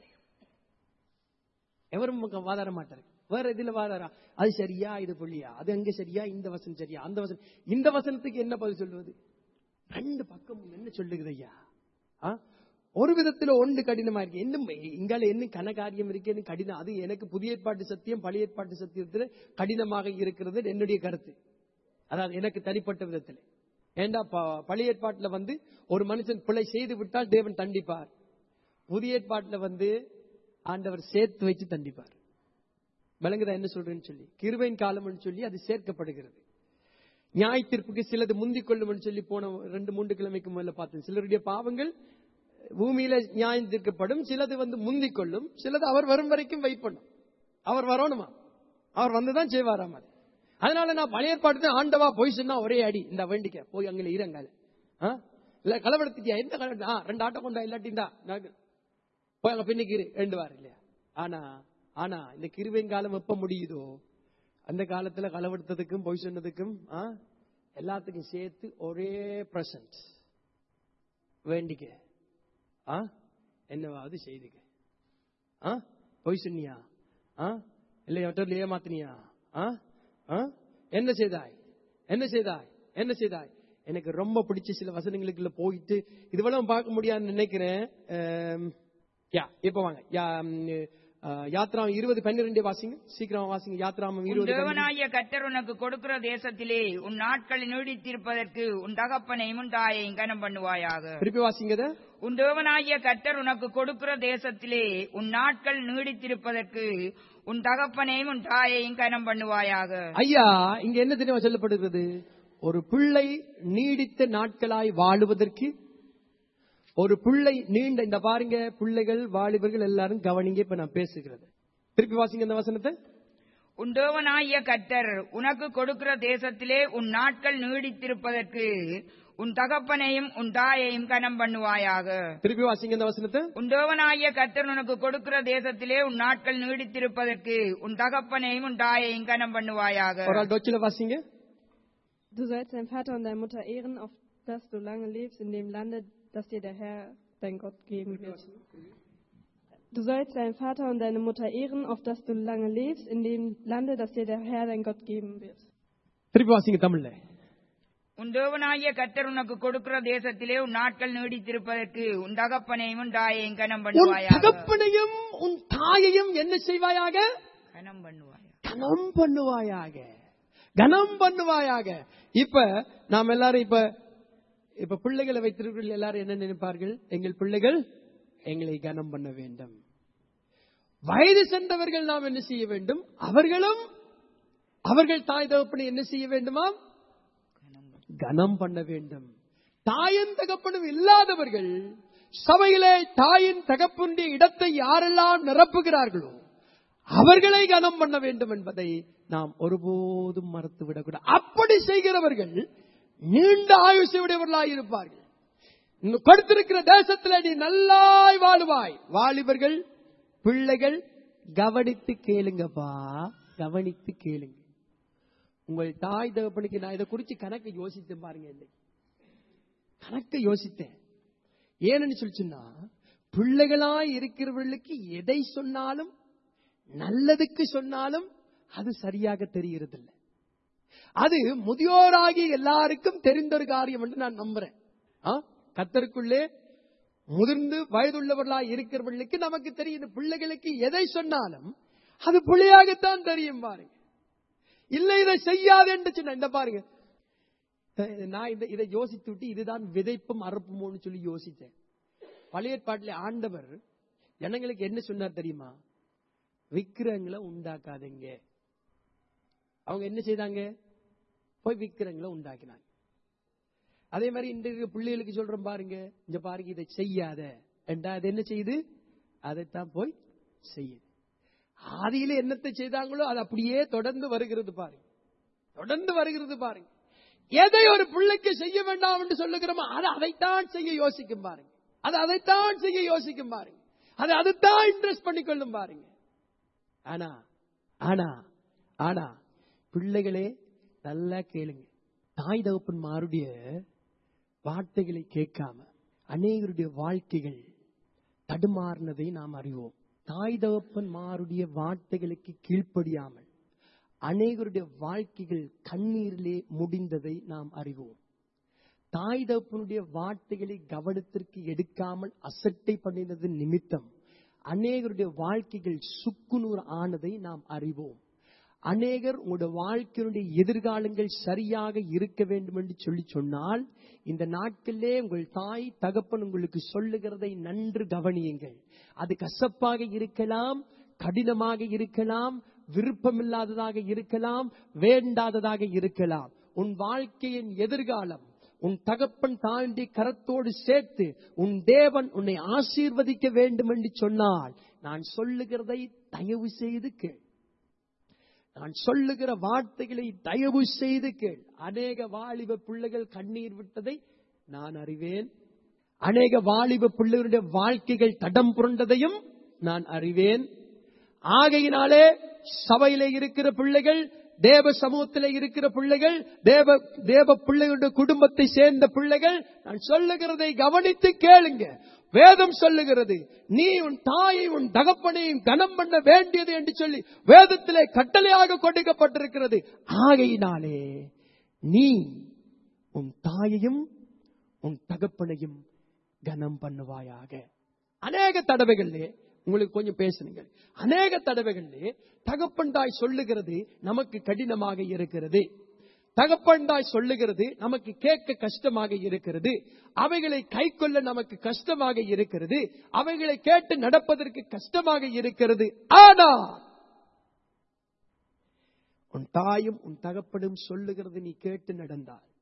எவரும் முக்க- வாதாட மாட்டாரு வேற இதுல வாதாரா அது சரியா இது புள்ளியா அது அங்க சரியா இந்த வசனம் சரியா அந்த வசனம் இந்த வசனத்துக்கு என்ன பதில் சொல்லுவது ரெண்டு பக்கமும் என்ன சொல்லுகிறது ஐயா ஆ? ஒரு விதத்துல ஒன்று கடினமா இருக்கு இன்னும் இங்கால என்ன கனகாரியம் இருக்குன்னு கடினம் அது எனக்கு புதிய ஏற்பாட்டு சத்தியம் பழைய ஏற்பாட்டு சத்தியத்துல கடினமாக இருக்கிறது என்னுடைய கருத்து அதாவது எனக்கு தனிப்பட்ட விதத்தில் ஏண்டா ப- பழைய ஏற்பாட்டுல வந்து ஒரு மனுஷன் பிழை செய்து விட்டால் தேவன் தண்டிப்பார் புதிய ஏற்பாட்டுல வந்து ஆண்டவர் சேர்த்து வச்சு தண்டிப்பார் விளங்குதா என்ன சொல்றேன்னு சொல்லி கிருபையின் காலம்னு சொல்லி அது சேர்க்கப்படுகிறது நியாய தீர்ப்புக்கு சிலது முந்திக் கொள்ளும்னு சொல்லி போன ரெண்டு மூன்று கிழமைக்கு முதல்ல பார்த்தேன் சிலருடைய பாவங்கள் பூமியில நியாயம் தீர்க்கப்படும் சிலது வந்து முந்திக் கொள்ளும் சிலது அவர் வரும் வரைக்கும் வெயிட் பண்ணும் அவர் வரணுமா அவர் வந்துதான் செய்வாராம் அது அதனால நான் பழைய ஏற்பாட்டு ஆண்டவா போய் சொன்னா ஒரே அடி இந்த வேண்டிக்க போய் அங்கே இருங்கால இல்ல கலவரத்துக்கியா எந்த கலவரத்து ஆ, ரெண்டு ஆட்டோ கொண்டா இல்லாட்டிந்தா நான் போய் அங்க பின்னுக்கு இரு ரெண்டு வாரம் இல்லையா ஆனா ஆனா இந்த கிருபையின் காலம் எப்ப முடியுதோ அந்த காலத்துல களவெடுத்ததுக்கும் பொய் சொன்னதுக்கும் ஆ, எல்லாத்துக்கும் சேர்த்து ஒரே பிரசன்ட் வேண்டிக்க ஆ என்னவாவது செய்துக்க ஆ பொய் சொன்னியா ஆ இல்லை மற்றவர்கள் ஏமாத்தினியா ஆ ஆ என்ன செய்தாய் என்ன செய்தாய் என்ன செய்தாய் எனக்கு ரொம்ப பிடிச்ச சில வசனங்களுக்குள்ள போயிட்டு இதுவெல்லாம் பார்க்க முடியாதுன்னு நினைக்கிறேன் ஆம், யா இப்ப வாங்க யா, ம், ஆ, யாத்ராம் இருபது பன்னிரெண்டு வாசிங்க சீக்கிரம் வாசிங்க யாத்ராமம் உன் இருபது பன்னிரண்டு. தேவனாகிய கர்த்தர் உனக்கு கொடுக்கிற தேசத்திலே உன் நாட்களை நீடித்திருப்பதற்கு உன் தகப்பனையும் உன் தாயையும் கனம் பண்ணுவாயாக திருப்பி வாசிங்க இதை. உன் தேவனாகிய கர்த்தர் உனக்கு கொடுக்கிற தேசத்திலே உன் நாட்கள் நீடித்திருப்பதற்கு உன் தகப்பனையும் உன் தாயையும் கனம் பண்ணுவாயாக ஐயா இங்க என்ன தெரியுமா சொல்லப்படுகிறது ஒரு பிள்ளை நீடித்த நாட்களாய் வாழுவதற்கு ஒரு பிள்ளை நீண்ட இந்த பாருங்க பிள்ளைகள் வாலிபர்கள் எல்லாரும் கவனிங்க இப்ப நான் பேசுகிறது திருப்பி வாசிங்க இந்த வசனத்தை உன் தேவனாகிய கர்த்தர் உனக்கு கொடுக்கிற தேசத்திலே உன் நாட்கள் நீடித்திருப்பதற்கு உன் தகப்பனையும் உன் தாயையும் கனம் பண்ணுவாயாக திருப்பி வாசிங்க இந்த வசனத்தை உன் தேவனாகிய கர்த்தர் உனக்கு கொடுக்கிற தேசத்திலே உன் நாட்கள் நீடித்திருப்பதற்கு உன் தகப்பனையும் உன் தாயையும் கனம் பண்ணுவாயாக ஒரு ஆள் டொச்சில வாசிங்க Du sollst deinen Vater und deine Mutter ehren, auf dass du lange lebst in dem Lande, das dir der Herr, dein Gott, geben wird. Du sollst deinen Vater und deine Mutter ehren, auf dass du lange lebst in dem Lande, das dir der Herr, dein Gott, geben wird. திருப்பி வாசிங்க தமிழ்ல உன் தேவனாகிய கர்த்தர் உனக்கு கொடுக்கிற தேசத்திலே உன் நாட்கள் நீடித்திருப்பதற்கு உன் தகப்பனையும் உன் தாயையும் கனம் உன் பண்ணுவாயாக தகப்பனையும் உன் தாயையும் என்ன செய்வாயாக கனம் பண்ணுவாயாக கனம் பண்ணுவாயாக கனம் பண்ணுவாயாக இப்ப நாம் எல்லாரும் இப்ப இப்ப பிள்ளைகளை வைத்திருக்கிற எல்லாரும் என்ன நினைப்பார்கள் எங்கள் பிள்ளைகள் எங்களை கனம் பண்ண வேண்டும் வயது சென்றவர்கள் நாம் என்ன செய்ய வேண்டும் அவர்களும் அவர்கள் தாய் தகப்பனை என்ன செய்ய வேண்டுமாம் கனம் பண்ண வேண்டும் தாயின் தகப்பனும் இல்லாதவர்கள் சபையிலே தாயின் தகப்பனுடைய இடத்தை யாரெல்லாம் நிரப்புகிறார்களோ அவர்களை கனம் பண்ண வேண்டும் என்பதை நாம் ஒருபோதும் மறுத்து விடக்கூடாது அப்படி செய்கிறவர்கள் நீண்ட ஆயுசை உடையவர்களாய் இருப்பார்கள் இன்னும் கொடுத்திருக்கிற தேசத்தில் நீ நல்லாய் வாழுவாய் வாலிபர்கள் பிள்ளைகள் கவனித்து கேளுங்கப்பா கவனித்து கேளுங்க உங்கள் தாய் தகப்பனுக்கு நான் இதை குறித்து கணக்கு யோசித்தேன் பாருங்க இன்னைக்கு கணக்கு யோசித்தேன் ஏன்னு சொல்லிச்சுன்னா பிள்ளைகளாய் இருக்கிறவர்களுக்கு எதை சொன்னாலும் நல்லதுக்கு சொன்னாலும் அது சரியாக தெரிகிறதில்லை அது முதியோராகி எல்லாருக்கும் தெரிந்த ஒரு காரியம் என்று நான் நம்புறேன் ஆ? கத்தருக்குள்ளே முதிர்ந்து வயதுள்ளவர்களாய் இருக்கிறவர்களுக்கு நமக்கு தெரியும் பிள்ளைகளுக்கு எதை சொன்னாலும் அது பிள்ளையாகத்தான் தெரியும் பாருங்க இல்ல இதை செய்யாது என்று சொன்ன இந்த பாருங்க அஹ் நான் இந்த இதை யோசித்து விட்டு இதுதான் விதைப்பும் அறுப்புமோன்னு சொல்லி யோசித்தேன் பழைய ஏற்பாட்டிலே ஆண்டவர் ஜனங்களுக்கு என்ன சொன்னார் தெரியுமா விக்கிரங்களை உண்டாக்காதீங்க அவங்க என்ன செய்தாங்க போய் விக்கிரங்களை உண்டாக்கினாங்க அதே மாதிரி இன்றைக்கு பிள்ளைகளுக்கு சொல்றோம் பாருங்க இங்க பாருங்க இதை செய்யாத என்றா அது என்ன செய்யுது அதைத்தான் போய் செய்யுது ஆதியில என்னத்தை செய்தாங்களோ அது அப்படியே தொடர்ந்து வருகிறது பாருங்க தொடர்ந்து வருகிறது பாருங்க எதை ஒரு பிள்ளைக்கு செய்ய வேண்டாம் என்று சொல்லுகிறோமோ அது அதைத்தான் செய்ய யோசிக்கும் பாருங்க அது அதைத்தான் செய்ய யோசிக்கும் பாருங்க அது அதுதான் இன்ட்ரெஸ்ட் பண்ணிக்கொள்ளும் பாருங்க ஆனா ஆனா ஆனா பிள்ளைகளே நல்லா கேளுங்க தாய் தகப்பன் மாருடைய வார்த்தைகளை கேட்காம அநேகருடைய வாழ்க்கைகள் தடுமாறினதை நாம் அறிவோம் தாய் தகப்பன் மாருடைய வார்த்தைகளுக்கு கீழ்ப்படியாமல் அநேகருடைய வாழ்க்கைகள் கண்ணீரிலே முடிந்ததை நாம் அறிவோம் தாய் தகப்பனுடைய வார்த்தைகளை கவனத்திற்கு எடுக்காமல் அசட்டை பண்ணினது நிமித்தம் அநேகருடைய வாழ்க்கைகள் சுக்குநூறு ஆனதை நாம் அறிவோம் அநேகர் உங்களுடைய வாழ்க்கையினுடைய எதிர்காலங்கள் சரியாக இருக்க வேண்டும் என்று சொல்லி சொன்னால் இந்த நாட்களிலே உங்கள் தாய் தகப்பன் உங்களுக்கு சொல்லுகிறதை நன்று கவனியுங்கள் அது கசப்பாக இருக்கலாம் கடினமாக இருக்கலாம் விருப்பமில்லாததாக இருக்கலாம் வேண்டாததாக இருக்கலாம் உன் வாழ்க்கையின் எதிர்காலம் உன் தகப்பன் தாண்டி கரத்தோடு சேர்த்து உன் தேவன் உன்னை ஆசீர்வதிக்க வேண்டும் என்று சொன்னால் நான் சொல்லுகிறதை தயவு செய்து கேள் நான் சொல்லுகிற வார்த்தைகளை தயவு செய்து கேள் அநேக வாலிப பிள்ளைகள் கண்ணீர் விட்டதை நான் அறிவேன் அநேக வாலிப பிள்ளைகளுடைய வாழ்க்கைகள் தடம் புரண்டதையும் நான் அறிவேன் ஆகையினாலே சபையிலே இருக்கிற பிள்ளைகள் தேவ சமூகத்திலே இருக்கிற பிள்ளைகள் தேவ தேவ பிள்ளைகளுடைய குடும்பத்தை சேர்ந்த பிள்ளைகள் நான் சொல்லுகிறதை கவனித்து கேளுங்க வேதம் சொல்லுகிறது நீ உன் தாயை உன் தகப்பனையும் கனம் பண்ண வேண்டியது என்று சொல்லி வேதத்திலே கட்டளையாக கொடுக்கப்பட்டிருக்கிறது ஆகையினாலே நீ உன் தாயையும் உன் தகப்பனையும் கனம் பண்ணுவாயாக அநேக தடவைகளிலே உங்களுக்கு கொஞ்சம் பேசுனீங்க அநேக தடவைகளிலே தகப்பன் தாய் சொல்லுகிறது நமக்கு கடினமாக இருக்கிறது தகப்பன் தாய் சொல்லுகிறது நமக்கு கேட்க கஷ்டமாக இருக்கிறது அவைகளை கை கொள்ள நமக்கு கஷ்டமாக இருக்கிறது அவைகளை கேட்டு நடப்பதற்கு கஷ்டமாக இருக்கிறது ஆனா உன் தாயும் உன் தகப்பனும் சொல்லுகிறது நீ கேட்டு நடந்தால்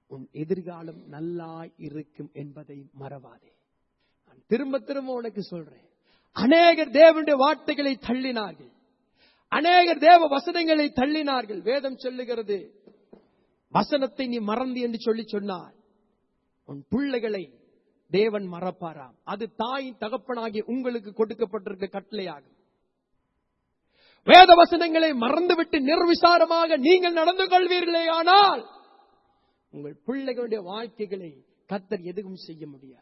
உன் எதிர்காலம் நல்லா இருக்கும் என்பதை மறவாதே நான் திரும்ப திரும்ப உனக்கு சொல்றேன் அநேகர் தேவனுடைய வார்த்தைகளை தள்ளினார்கள் அநேகர் தேவ வசனங்களை தள்ளினார்கள் வேதம் சொல்லுகிறது வசனத்தை நீ மறந்து என்று சொல்லி சொன்னார் உன் பிள்ளைகளை தேவன் மறப்பாராம் அது தாயின் தகப்பனாகி உங்களுக்கு கொடுக்கப்பட்டிருக்க கட்டளையாகும் வேத வசனங்களை மறந்துவிட்டு நிர்விசாரமாக நீங்கள் நடந்து கொள்வீர்களே ஆனால் உங்கள் பிள்ளைகளுடைய வாழ்க்கைகளை கத்தர் எதுவும் செய்ய முடியாது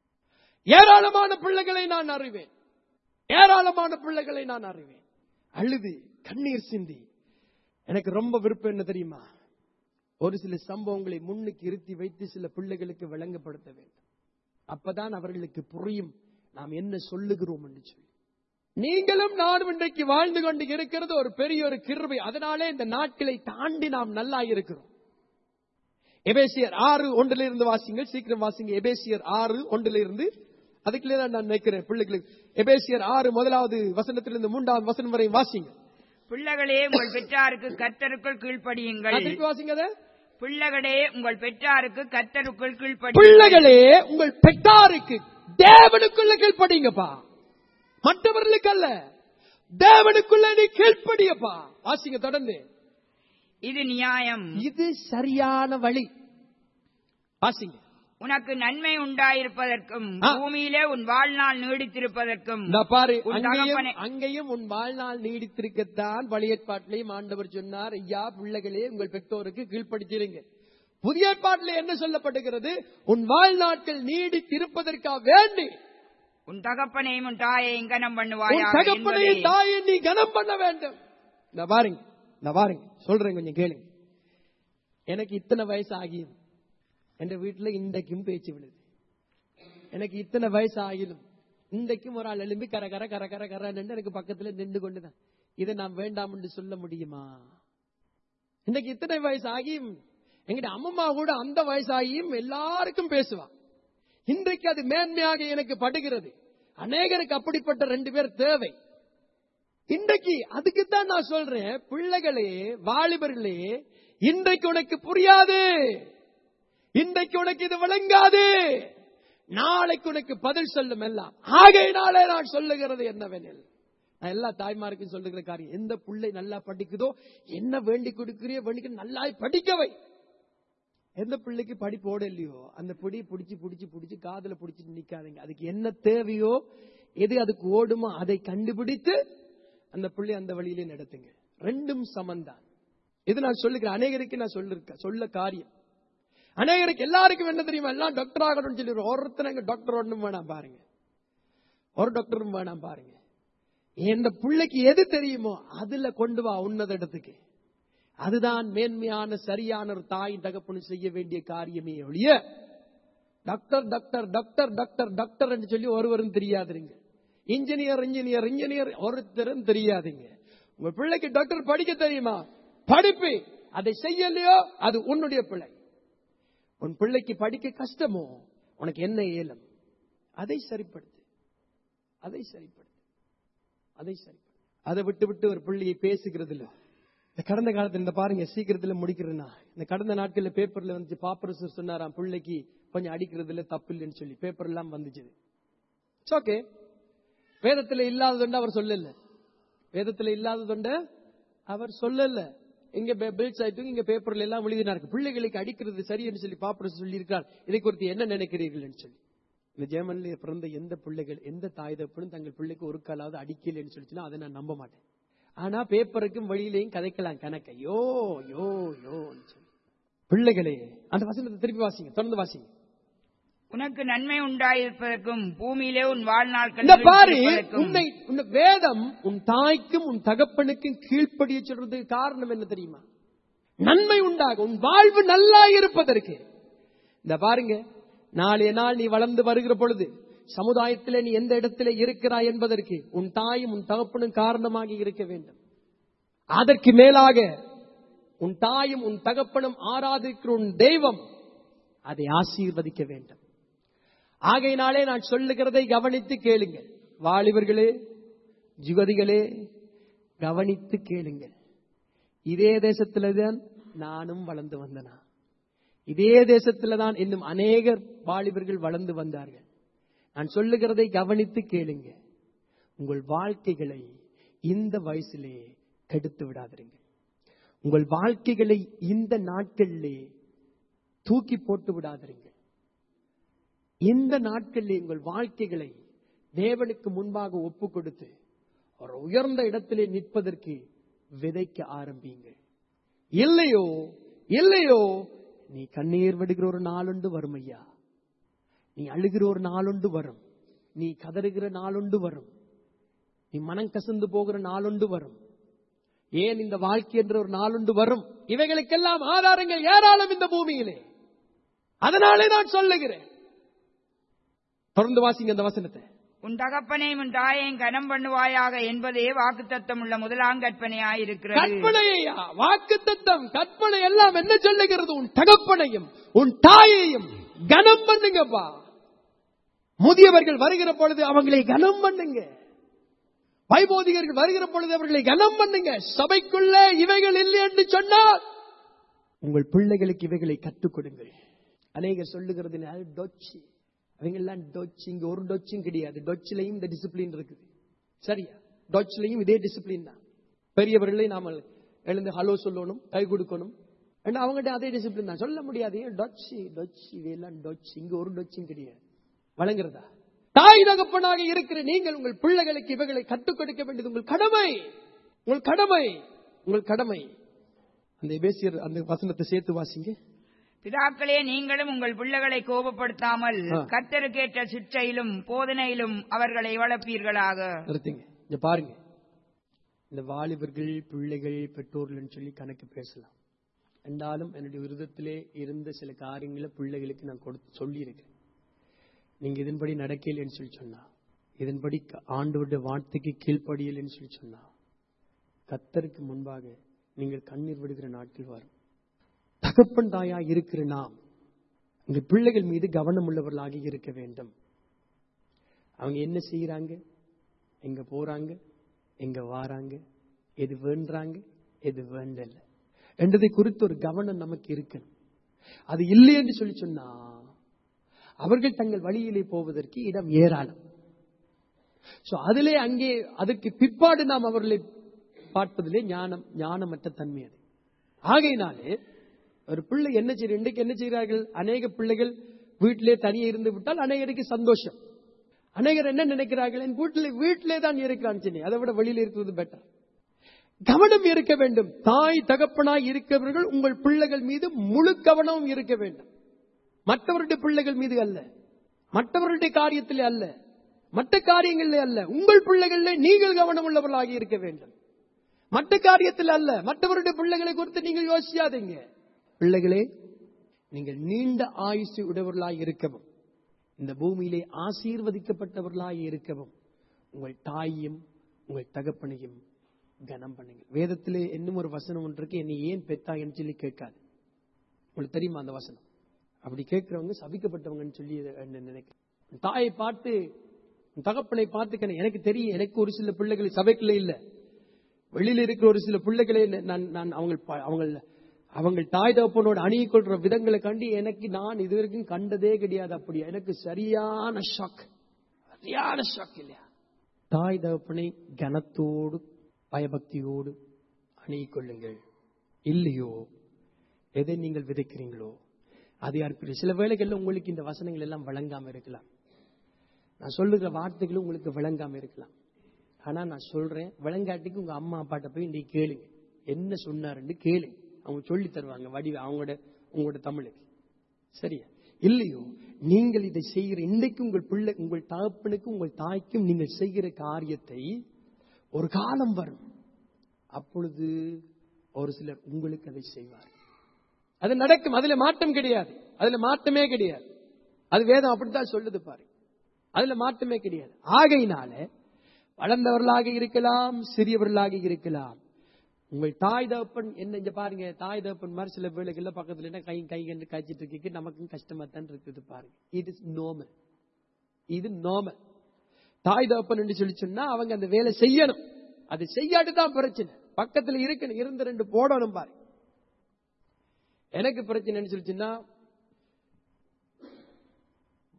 ஏராளமான பிள்ளைகளை நான் அறிவேன் ஏராளமான பிள்ளைகளை நான் அறிவேன் அழுது கண்ணீர் சிந்தி எனக்கு ரொம்ப விருப்பம் என்ன தெரியுமா ஒரு சில சம்பவங்களை முன்னுக்கு இருத்தி வைத்து சில பிள்ளைகளுக்கு விளங்கப்படுத்த வேண்டும் அப்பதான் அவர்களுக்கு புரியும் நாம் என்ன சொல்லுகிறோம் என்று சொல்லி நீங்களும் நானும் இன்றைக்கு வாழ்ந்து கொண்டு இருக்கிறது ஒரு பெரிய ஒரு கிருபை அதனாலே இந்த நாட்களை தாண்டி நாம் நல்லா இருக்கிறோம் எபேசியர் ஆறு ஒன்றிலிருந்து இருந்து வாசிங்க சீக்கிரம் வாசிங்க எபேசியர் ஆறு ஒன்றிலிருந்து இருந்து அதுக்குள்ளே தான் நான் நினைக்கிறேன் பிள்ளைகளுக்கு எபேசியர் ஆறு முதலாவது வசனத்திலிருந்து மூன்றாவது வசனம் வரை வாசிங்க பிள்ளைகளே உங்கள் பெற்றாருக்கு கர்த்தருக்குள் கீழ்ப்படியுங்கள் அதுக்கு வாசிங்க அதை. பிள்ளைகளே உங்கள் பெற்றாருக்கு கர்த்தருக்குள் கீழ்ப்படியுங்கள் பிள்ளைகளே உங்கள் பெற்றாருக்கு தேவனுக்குள்ள கீழ்ப்படிங்கப்பா மற்றவர்களுக்கு அல்ல தேவனுக்குள்ள நீ கீழ்ப்படியப்பா வாசிங்க தொடர்ந்து இது நியாயம் இது சரியான வழி வாசிங்க உனக்கு நன்மை உண்டாயிருப்பதற்கும் ஆ. பூமியிலே உன் வாழ்நாள் நீடித்திருப்பதற்கும் இந்த பாரு உன் அங்கேயும் தகப்பனை- அங்கேயும் உன் வாழ்நாள் நீடித்திருக்கத்தான் வழியேற்பாட்டிலையும் ஆண்டவர் சொன்னார் ஐயா பிள்ளைகளே உங்கள் பெற்றோருக்கு கீழ்ப்படுத்திருங்க புதிய ஏற்பாட்டிலே என்ன சொல்லப்படுகிறது உன் வாழ்நாட்கள் நீடித்திருப்பதற்காக வேண்டி உன் தகப்பனையும் உன் தாயையும் கனம் உன் பண்ணுவாயாக தகப்பனையும் என்பதே. தாயை நீ கனம் பண்ண வேண்டும் இந்த பாருங்க இந்த பாருங்க சொல்றேன் கொஞ்சம் கேளுங்க எனக்கு இத்தனை வயசு ஆகியும் என்ற வீட்டுல இன்றைக்கும் பேச்சு விழுது எனக்கு இத்தனை வயசு ஆகிலும் இன்றைக்கும் ஒரு ஆள் எழும்பி கர கர கர கர கர எனக்கு பக்கத்துல நின்று கொண்டுதான் இதை நான் வேண்டாம் என்று சொல்ல முடியுமா இன்னைக்கு இத்தனை வயசு ஆகியும் எங்கிட்ட அம்மம்மா கூட அந்த வயசாகியும் எல்லாருக்கும் பேசுவா இன்றைக்கு அது மேன்மையாக எனக்கு படுகிறது அநேகருக்கு அப்படிப்பட்ட ரெண்டு பேர் தேவை இன்றைக்கு அதுக்குத்தான் நான் சொல்றேன் பிள்ளைகளே வாலிபர்களே இன்றைக்கு உனக்கு புரியாது இன்றைக்கு உனக்கு இது விளங்காது நாளைக்கு உனக்கு பதில் சொல்லும் எல்லாம் ஆகையினாலே நான் சொல்லுகிறது என்னவெனில் நான் எல்லா தாய்மாருக்கும் சொல்லுகிற காரியம் எந்த பிள்ளை நல்லா படிக்குதோ என்ன வேண்டி கொடுக்கிறியோ வேண்டிக்க நல்லா படிக்கவை எந்த பிள்ளைக்கு படிப்பு ஓட இல்லையோ அந்த பிடி பிடிச்சி பிடிச்சி பிடிச்சி காதுல பிடிச்சிட்டு நிக்காதீங்க அதுக்கு என்ன தேவையோ எது அதுக்கு ஓடுமோ அதை கண்டுபிடித்து அந்த பிள்ளை அந்த வழியிலே நடத்துங்க ரெண்டும் சமந்தான் இது நான் சொல்லுகிறேன் அநேகருக்கு நான் சொல்லிருக்க சொல்ல காரியம் அநேகருக்கு எல்லாருக்கும் என்ன தெரியுமா எல்லாம் டாக்டர் ஆகணும்னு சொல்லி ஒருத்தனங்க டாக்டர் ஒண்ணும் வேணாம் பாருங்க ஒரு டாக்டரும் வேணாம் பாருங்க இந்த பிள்ளைக்கு எது தெரியுமோ அதுல கொண்டு வா உன்னத இடத்துக்கு அதுதான் மேன்மையான சரியான ஒரு தாய் தகப்பனு செய்ய வேண்டிய காரியமே ஒழிய doctor doctor doctor doctor doctor என்று சொல்லி ஒருவரும் தெரியாதுங்க இன்ஜினியர் இன்ஜினியர் இன்ஜினியர் ஒருத்தரும் தெரியாதுங்க உங்க பிள்ளைக்கு டாக்டர் படிக்க தெரியுமா படிப்பு அதை செய்யலையோ அது உன்னுடைய பிள்ளை உன் பிள்ளைக்கு படிக்க கஷ்டமோ உனக்கு என்ன இயலும் அதை சரிப்படுத்து அதை சரிப்படுத்து அதை சரிப்படுத்து அதை விட்டு விட்டு ஒரு பிள்ளையை பேசுகிறது இல்ல இந்த கடந்த காலத்துல இந்த பாருங்க சீக்கிரத்துல முடிக்கிறேன்னா இந்த கடந்த நாட்கள்ல பேப்பர்ல வந்து பாப்பரசர் சொன்னாராம் பிள்ளைக்கு கொஞ்சம் அடிக்கிறதுல தப்பு இல்லைன்னு சொல்லி பேப்பர் எல்லாம் வந்துச்சு ஓகே வேதத்துல இல்லாததுண்டு அவர் சொல்லல வேதத்துல இல்லாததுண்டு அவர் சொல்லல இங்க பில்ஸ் ஆயிட்டு இங்க பேப்பர்ல எல்லாம் எழுதினாரு பிள்ளைகளுக்கு அடிக்கிறது சரி என்று சொல்லி பாப்பரசர் சொல்லி இருக்கிறார் இதை குறித்து என்ன நினைக்கிறீர்கள் என்று சொல்லி இந்த ஜெர்மனில பிறந்த எந்த பிள்ளைகள் எந்த தாய் தப்புன்னு தங்கள் பிள்ளைக்கு ஒரு காலாவது அடிக்கலைன்னு சொல்லிச்சுன்னா அதை நான் நம்ப மாட்டேன் ஆனா பேப்பருக்கும் வழியிலையும் கதைக்கலாம் கணக்க யோ யோ யோன்னு சொல்லி பிள்ளைகளே அந்த வசனத்தை திருப்பி வாசிங்க தொடர்ந்து வாசிங்க உனக்கு நன்மை உண்டாயிருப்பதற்கும் பூமியிலே உன் வாழ்நாட்கள் இந்த பாரு நீடித்திருப்பதற்கும் உன்னை உன்னை வேதம் உன் தாய்க்கும் உன் தகப்பனுக்கும் கீழ்ப்படிய சொல்றதுக்கு காரணம் என்ன தெரியுமா நன்மை உண்டாகும் உன் வாழ்வு நல்லா இருப்பதற்கு இந்த பாருங்க நாளைய நாள் நீ வளர்ந்து வருகிற பொழுது சமுதாயத்திலே நீ எந்த இடத்திலே இருக்கிறாய் என்பதற்கு உன் தாயும் உன் தகப்பனும் காரணமாக இருக்க வேண்டும் அதற்கு மேலாக உன் தாயும் உன் தகப்பனும் ஆராதிக்கிற உன் தெய்வம் அதை ஆசீர்வதிக்க வேண்டும் ஆகையினாலே நான் சொல்லுகிறதை கவனித்து கேளுங்கள் வாலிபர்களே ஜுகதிகளே கவனித்து கேளுங்கள் இதே தேசத்தில்தான் நானும் வளர்ந்து வந்தனா இதே தேசத்துல தான் இன்னும் அநேகர் வாலிபர்கள் வளர்ந்து வந்தார்கள் நான் சொல்லுகிறதை கவனித்து கேளுங்க உங்கள் வாழ்க்கைகளை இந்த வயசிலே கெடுத்து விடாதீங்க உங்கள் வாழ்க்கைகளை இந்த நாட்களிலே தூக்கி போட்டு விடாதீங்க இந்த நாட்களிலே உங்கள் வாழ்க்கைகளை தேவனுக்கு முன்பாக ஒப்பு கொடுத்து ஒரு உயர்ந்த இடத்திலே நிற்பதற்கு விதைக்க ஆரம்பிங்க இல்லையோ இல்லையோ நீ கண்ணீர் விடுகிற ஒரு நாளுண்டு வரும் ஐயா நீ அழுகிற ஒரு நாளுண்டு வரும் நீ கதறுகிற நாளுண்டு வரும் நீ மனம் கசந்து போகிற நாளுண்டு வரும் ஏன் இந்த வாழ்க்கை என்ற ஒரு நாளுண்டு வரும் இவைகளுக்கெல்லாம் ஆதாரங்கள் ஏராளம் இந்த பூமியிலே அதனாலே நான் சொல்லுகிறேன் தொடர்ந்து வாசிங்க அந்த வசனத்தை உன் தகப்பனையும் உன் தாயையும் கனம் பண்ணுவாயாக என்பதே வாக்குத்தத்தம் உள்ள முதலாம் கற்பனையாயிருக்கிறது கற்பனையா வாக்கு தத்தம் கற்பனை எல்லாம் என்ன சொல்லுகிறது உன் தகப்பனையும் உன் தாயையும் கனம் பண்ணுங்கப்பா முதியவர்கள் வருகிற பொழுது அவங்களை கனம் பண்ணுங்க வைபோதிகர்கள் வருகிற பொழுது அவர்களை கனம் பண்ணுங்க சபைக்குள்ள இவைகள் இல்லை என்று சொன்னால் உங்கள் பிள்ளைகளுக்கு இவைகளை கற்றுக் கொடுங்கள் அநேகர் சொல்லுகிறது "அது டொச்சி அவங்க எல்லாம் டொச்சி இங்க ஒரு டொச்சும் கிடையாது டொச்சிலையும் இந்த டிசிப்ளின் இருக்குது சரியா டொச்சிலையும் இதே டிசிப்ளின் தான் பெரியவர்களை நாம எழுந்து ஹலோ சொல்லணும் கை கொடுக்கணும் ஏன்னா அவங்ககிட்ட அதே டிசிப்ளின் தான் சொல்ல முடியாது ஏன் டொச்சி டொச்சி இவையெல்லாம் டொச்சி இங்க ஒரு டொச்சும் கிடையாது வழங்குறதா தாய் தகப்பனாக இருக்கிற நீங்கள் உங்கள் பிள்ளைகளுக்கு இவைகளை கற்றுக் கொடுக்க வேண்டியது உங்கள் கடமை உங்கள் கடமை உங்கள் கடமை அந்த எபேசியர் அந்த வசனத்தை சேர்த்து வாசிங்க பிதாக்களே நீங்களும் உங்கள் பிள்ளைகளை கோபப்படுத்தாமல் ஆ. கர்த்தருக்கேற்ற சிற்றையிலும் போதனையிலும் அவர்களை வளர்ப்பீர்களாக நிறுத்துங்க இங்க பாருங்க இந்த வாலிபர்கள் பிள்ளைகள் பெற்றோர்கள்னு சொல்லி கணக்கு பேசலாம் என்றாலும் என்னுடைய விருதத்திலே இருந்த சில காரியங்களை பிள்ளைகளுக்கு நான் கொடுத்து சொல்லியிருக்கேன் நீங்க இதன்படி நடக்கலன்னு சொல்லி சொன்னா இதன்படி க- ஆண்டவருடைய வார்த்தைக்கு கீழ்ப்படியலன்னு சொல்லி சொன்னா கத்தருக்கு முன்பாக நீங்கள் கண்ணீர் விடுகிற நாட்கள் வரும் தகப்பன் தாயா இருக்கிற நாம் உங்க பிள்ளைகள் மீது கவனம் உள்ளவர்களாக இருக்க வேண்டும் அவங்க என்ன செய்யறாங்க எங்க போறாங்க எங்க வாராங்க எது வேண்டாங்க எது வேண்டல என்றதை குறித்து ஒரு கவனம் நமக்கு இருக்கணும் அது இல்லை என்று சொல்லி சொன்னா அவர்கள் தங்கள் வழியிலே போவதற்கு இடம் ஏராளம் சோ அதிலே அங்கே அதற்கு பிற்பாடு நாம் அவர்களை பார்ப்பதிலே ஞானம் ஞானமற்ற தன்மை அது ஆகையினாலே ஒரு பிள்ளை என்ன செய்ய இன்றைக்கு என்ன செய்கிறார்கள் அநேக பிள்ளைகள் வீட்டிலே தனியே இருந்து விட்டால் அநேகருக்கு சந்தோஷம் அநேகர் என்ன நினைக்கிறார்கள் என் வீட்டிலே வீட்டிலே தான் இருக்கிறான் சொன்னி அதை விட வெளியில இருக்கிறது பெட்டர் கவனம் இருக்க வேண்டும் தாய் தகப்பனாய் இருக்கிறவர்கள் உங்கள் பிள்ளைகள் மீது முழு கவனமும் இருக்க வேண்டும் மற்றவருடைய பிள்ளைகள் மீது அல்ல மற்றவருடைய காரியத்திலே அல்ல மற்ற காரியங்களிலே அல்ல உங்கள் பிள்ளைகளிலே நீங்கள் கவனம் உள்ளவர்களாக இருக்க வேண்டும் மற்ற காரியத்தில் அல்ல மற்றவருடைய பிள்ளைகளை குறித்து நீங்கள் யோசிக்காதீங்க பிள்ளைகளே நீங்கள் நீண்ட ஆயுசு உடையவர்களாய் இருக்கவும் இந்த பூமியிலே ஆசீர்வதிக்கப்பட்டவர்களாய் இருக்கவும் உங்கள் தாயையும் உங்கள் தகப்பனையும் கனம் பண்ணுங்க வேதத்திலே இன்னும் ஒரு வசனம் ஒன்று இருக்கு என்னை ஏன் பெத்தாங்கன்னு சொல்லி கேட்காது உங்களுக்கு தெரியுமா அந்த வசனம் அப்படி கேட்கிறவங்க சபிக்கப்பட்டவங்கன்னு சொல்லி என்ன நினைக்கிறேன் தாயை பார்த்து உன் தகப்பனை பார்த்துக்கணும் எனக்கு தெரியும் எனக்கு ஒரு சில பிள்ளைகள் சபைக்குள்ள இல்ல வெளியில இருக்கிற ஒரு சில பிள்ளைகளை நான் நான் அவங்க அவங்க அவங்க தாய் தகப்பனோட அணியை கொள்ற விதங்களை கண்டு எனக்கு நான் இது வரைக்கும் கண்டதே கிடையாது அப்படி எனக்கு சரியான ஷாக் சரியான ஷாக் இல்லையா தாய் தகப்பனை கனத்தோடு பயபக்தியோடு அணியை கொள்ளுங்கள் இல்லையோ எதை நீங்கள் விதைக்கிறீங்களோ அது யாருக்கு சில வேளைகள்ல உங்களுக்கு இந்த வசனங்கள் எல்லாம் வழங்காம இருக்கலாம் நான் சொல்லுகிற வார்த்தைகளும் உங்களுக்கு விளங்காம இருக்கலாம் ஆனா நான் சொல்றேன் விளங்காட்டிக்கு உங்க அம்மா அப்பாட்ட போய் இன்னைக்கு கேளுங்க என்ன சொன்னாருன்னு கேளுங்க அவங்க சொல்லி தருவாங்க வடி அவங்களோட உங்களோட தமிழுக்கு சரியா இல்லையோ நீங்கள் இதை செய்கிற இன்றைக்கு உங்கள் பிள்ளை உங்கள் தகப்பனுக்கும் உங்கள் தாய்க்கும் நீங்கள் செய்கிற காரியத்தை ஒரு காலம் வரும் அப்பொழுது ஒரு சிலர் உங்களுக்கு அதை செய்வார் அது நடக்கும் அதுல மாற்றம் கிடையாது அதுல மாற்றமே கிடையாது அது வேதம் அப்படித்தான் சொல்லுது பாரு அதுல மாற்றமே கிடையாது ஆகையினால வளர்ந்தவர்களாக இருக்கலாம் சிறியவர்களாக இருக்கலாம் உங்கள் தாய் தகப்பன் என்ன இங்க பாருங்க தாய் தகப்பன் மாதிரி சில வேலைகள்ல பக்கத்துல என்ன கை கை கண்டு காய்ச்சிட்டு இருக்கு நமக்கும் கஷ்டமா தான் இருக்குது பாருங்க இது இஸ் நோமல் இது நோமல் தாய் தகப்பன் என்று சொல்லி சொன்னா அவங்க அந்த வேலை செய்யணும் அது செய்யாட்டு தான் பிரச்சனை பக்கத்துல இருக்கணும் இருந்து ரெண்டு போடணும் பாரு எனக்கு பிரச்சனைன்னு சொல்லிச்சுன்னா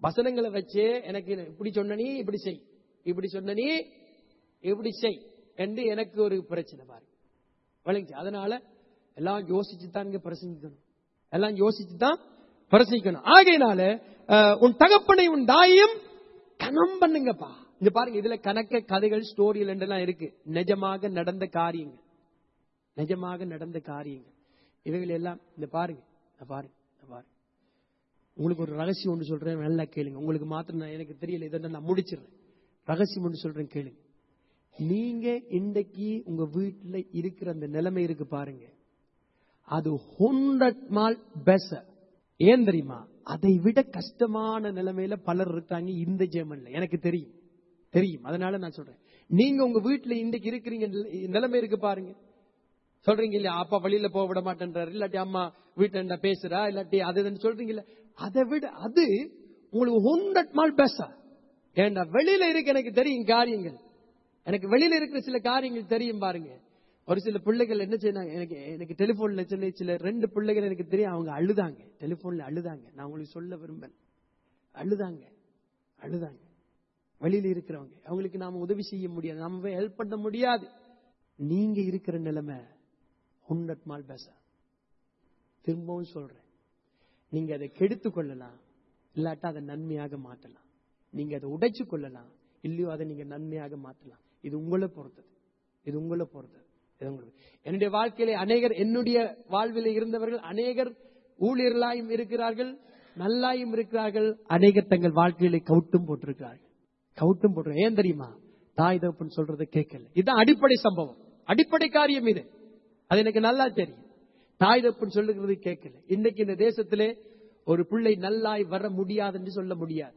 வசனங்களை வச்சே எனக்கு இப்படி சொன்ன நீ இப்படி செய் இப்படி சொன்ன நீ இப்படி செய் என்று எனக்கு ஒரு பிரச்சனை பாருங்க விளங்குச்சு அதனால எல்லாம் யோசிச்சு தான் இங்க பிரசங்கிக்கணும் எல்லாம் யோசிச்சு தான் பிரசங்கிக்கணும் ஆகையினால அஹ், உன் தகப்பனை உன் தாயையும் கனம் பண்ணுங்கப்பா இங்க பாருங்க இதுல கணக்க கதைகள் ஸ்டோரியில் எல்லாம் இருக்கு நிஜமாக நடந்த காரியங்கள் நிஜமாக நடந்த காரியங்கள் இவைகள் எல்லாம் இந்த பாருங்க இந்த பாருங்க இந்த பாருங்க உங்களுக்கு ஒரு ரகசியம் ஒன்று சொல்றேன் நல்லா கேளுங்க உங்களுக்கு மாத்திரம் நான் எனக்கு தெரியல இதை நான் முடிச்சிடுறேன் ரகசியம் ஒன்று சொல்றேன் கேளுங்க நீங்க இன்றைக்கு உங்க வீட்டுல இருக்கிற அந்த நிலைமை இருக்கு பாருங்க அது ஹண்ட்ரட் மால் பெச ஏன் தெரியுமா அதை விட கஷ்டமான நிலைமையில பலர் இருக்காங்க இந்த ஜெர்மன்ல எனக்கு தெரியும் தெரியும் அதனால நான் சொல்றேன் நீங்க உங்க வீட்டுல இன்றைக்கு இருக்கிறீங்க நிலைமை இருக்கு பாருங்க சொல்றீங்க இல்லையா அப்பா வழியில போக விட மாட்டேன்றாரு இல்லாட்டி அம்மா வீட்டுல பேசுறா இல்லாட்டி அது இதுன்னு சொல்றீங்க இல்ல அதை விட அது உங்களுக்கு ஹண்ட்ரட் மால் பேச ஏண்டா வெளியில இருக்கு எனக்கு தெரியும் காரியங்கள் எனக்கு வெளியில இருக்கிற சில காரியங்கள் தெரியும் பாருங்க ஒரு சில பிள்ளைகள் என்ன செய்யறாங்க எனக்கு எனக்கு டெலிபோன்ல சில சில ரெண்டு பிள்ளைகள் எனக்கு தெரியும் அவங்க அழுதாங்க டெலிபோன்ல அழுதாங்க நான் உங்களுக்கு சொல்ல விரும்பல அழுதாங்க அழுதாங்க வெளியில இருக்கிறவங்க அவங்களுக்கு நாம உதவி செய்ய முடியாது நாம ஹெல்ப் பண்ண முடியாது நீங்க இருக்கிற நிலைமை ஹண்ட்ரட் மால் பேச திரும்பவும் சொல்றேன் நீங்க அதை கெடுத்து கொள்ளலாம் இல்லாட்டா அதை நன்மையாக மாற்றலாம் நீங்க அதை உடைச்சு கொள்ளலாம் இல்லையோ அதை நீங்க நன்மையாக மாற்றலாம் இது உங்களை பொறுத்தது இது உங்களை பொறுத்தது இது உங்களுக்கு என்னுடைய வாழ்க்கையிலே அநேகர் என்னுடைய வாழ்வில் இருந்தவர்கள் அநேகர் ஊழியர்களாயும் இருக்கிறார்கள் நல்லாயும் இருக்கிறார்கள் அநேகர் தங்கள் வாழ்க்கையிலே கவுட்டும் போட்டிருக்கிறார்கள் கவுட்டும் போட்டு ஏன் தெரியுமா தாய் தகப்பன் சொல்றதை கேட்கல இதுதான் அடிப்படை சம்பவம் அடிப்படை காரியம் இது அது எனக்கு நல்லா தெரியும் தாய் தகப்பன் சொல்லுகிறது கேட்கல இன்னைக்கு இந்த தேசத்திலே ஒரு பிள்ளை நல்லாய் வர முடியாது என்று சொல்ல முடியாது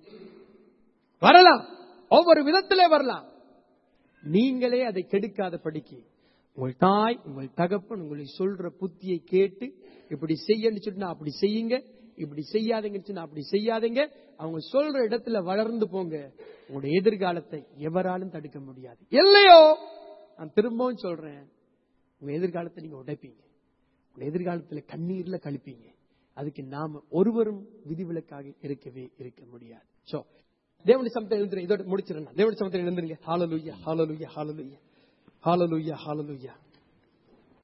வரலாம் ஒவ்வொரு விதத்திலே வரலாம் நீங்களே அதை கெடுக்காத படிக்கு உங்கள் தாய் உங்கள் தகப்பன் உங்களை சொல்ற புத்தியை கேட்டு இப்படி செய்யன்னு சொன்னா அப்படி செய்யுங்க இப்படி செய்யாதீங்கன்னு சொன்னா அப்படி செய்யாதீங்க அவங்க சொல்ற இடத்துல வளர்ந்து போங்க உங்களுடைய எதிர்காலத்தை எவராலும் தடுக்க முடியாது இல்லையோ நான் திரும்பவும் சொல்றேன் உங்க எதிர்காலத்தை நீங்க உடைப்பீங்க உங்க எதிர்காலத்துல கண்ணீர்ல கழிப்பீங்க அதுக்கு நாம ஒருவரும் விதிவிலக்காக இருக்கவே இருக்க முடியாது சோ தேவனுடைய சமத்தை எழுந்துரு இதோட முடிச்சிடணும் தேவனுடைய சமத்தை எழுந்துருங்க hallelujah hallelujah hallelujah hallelujah hallelujah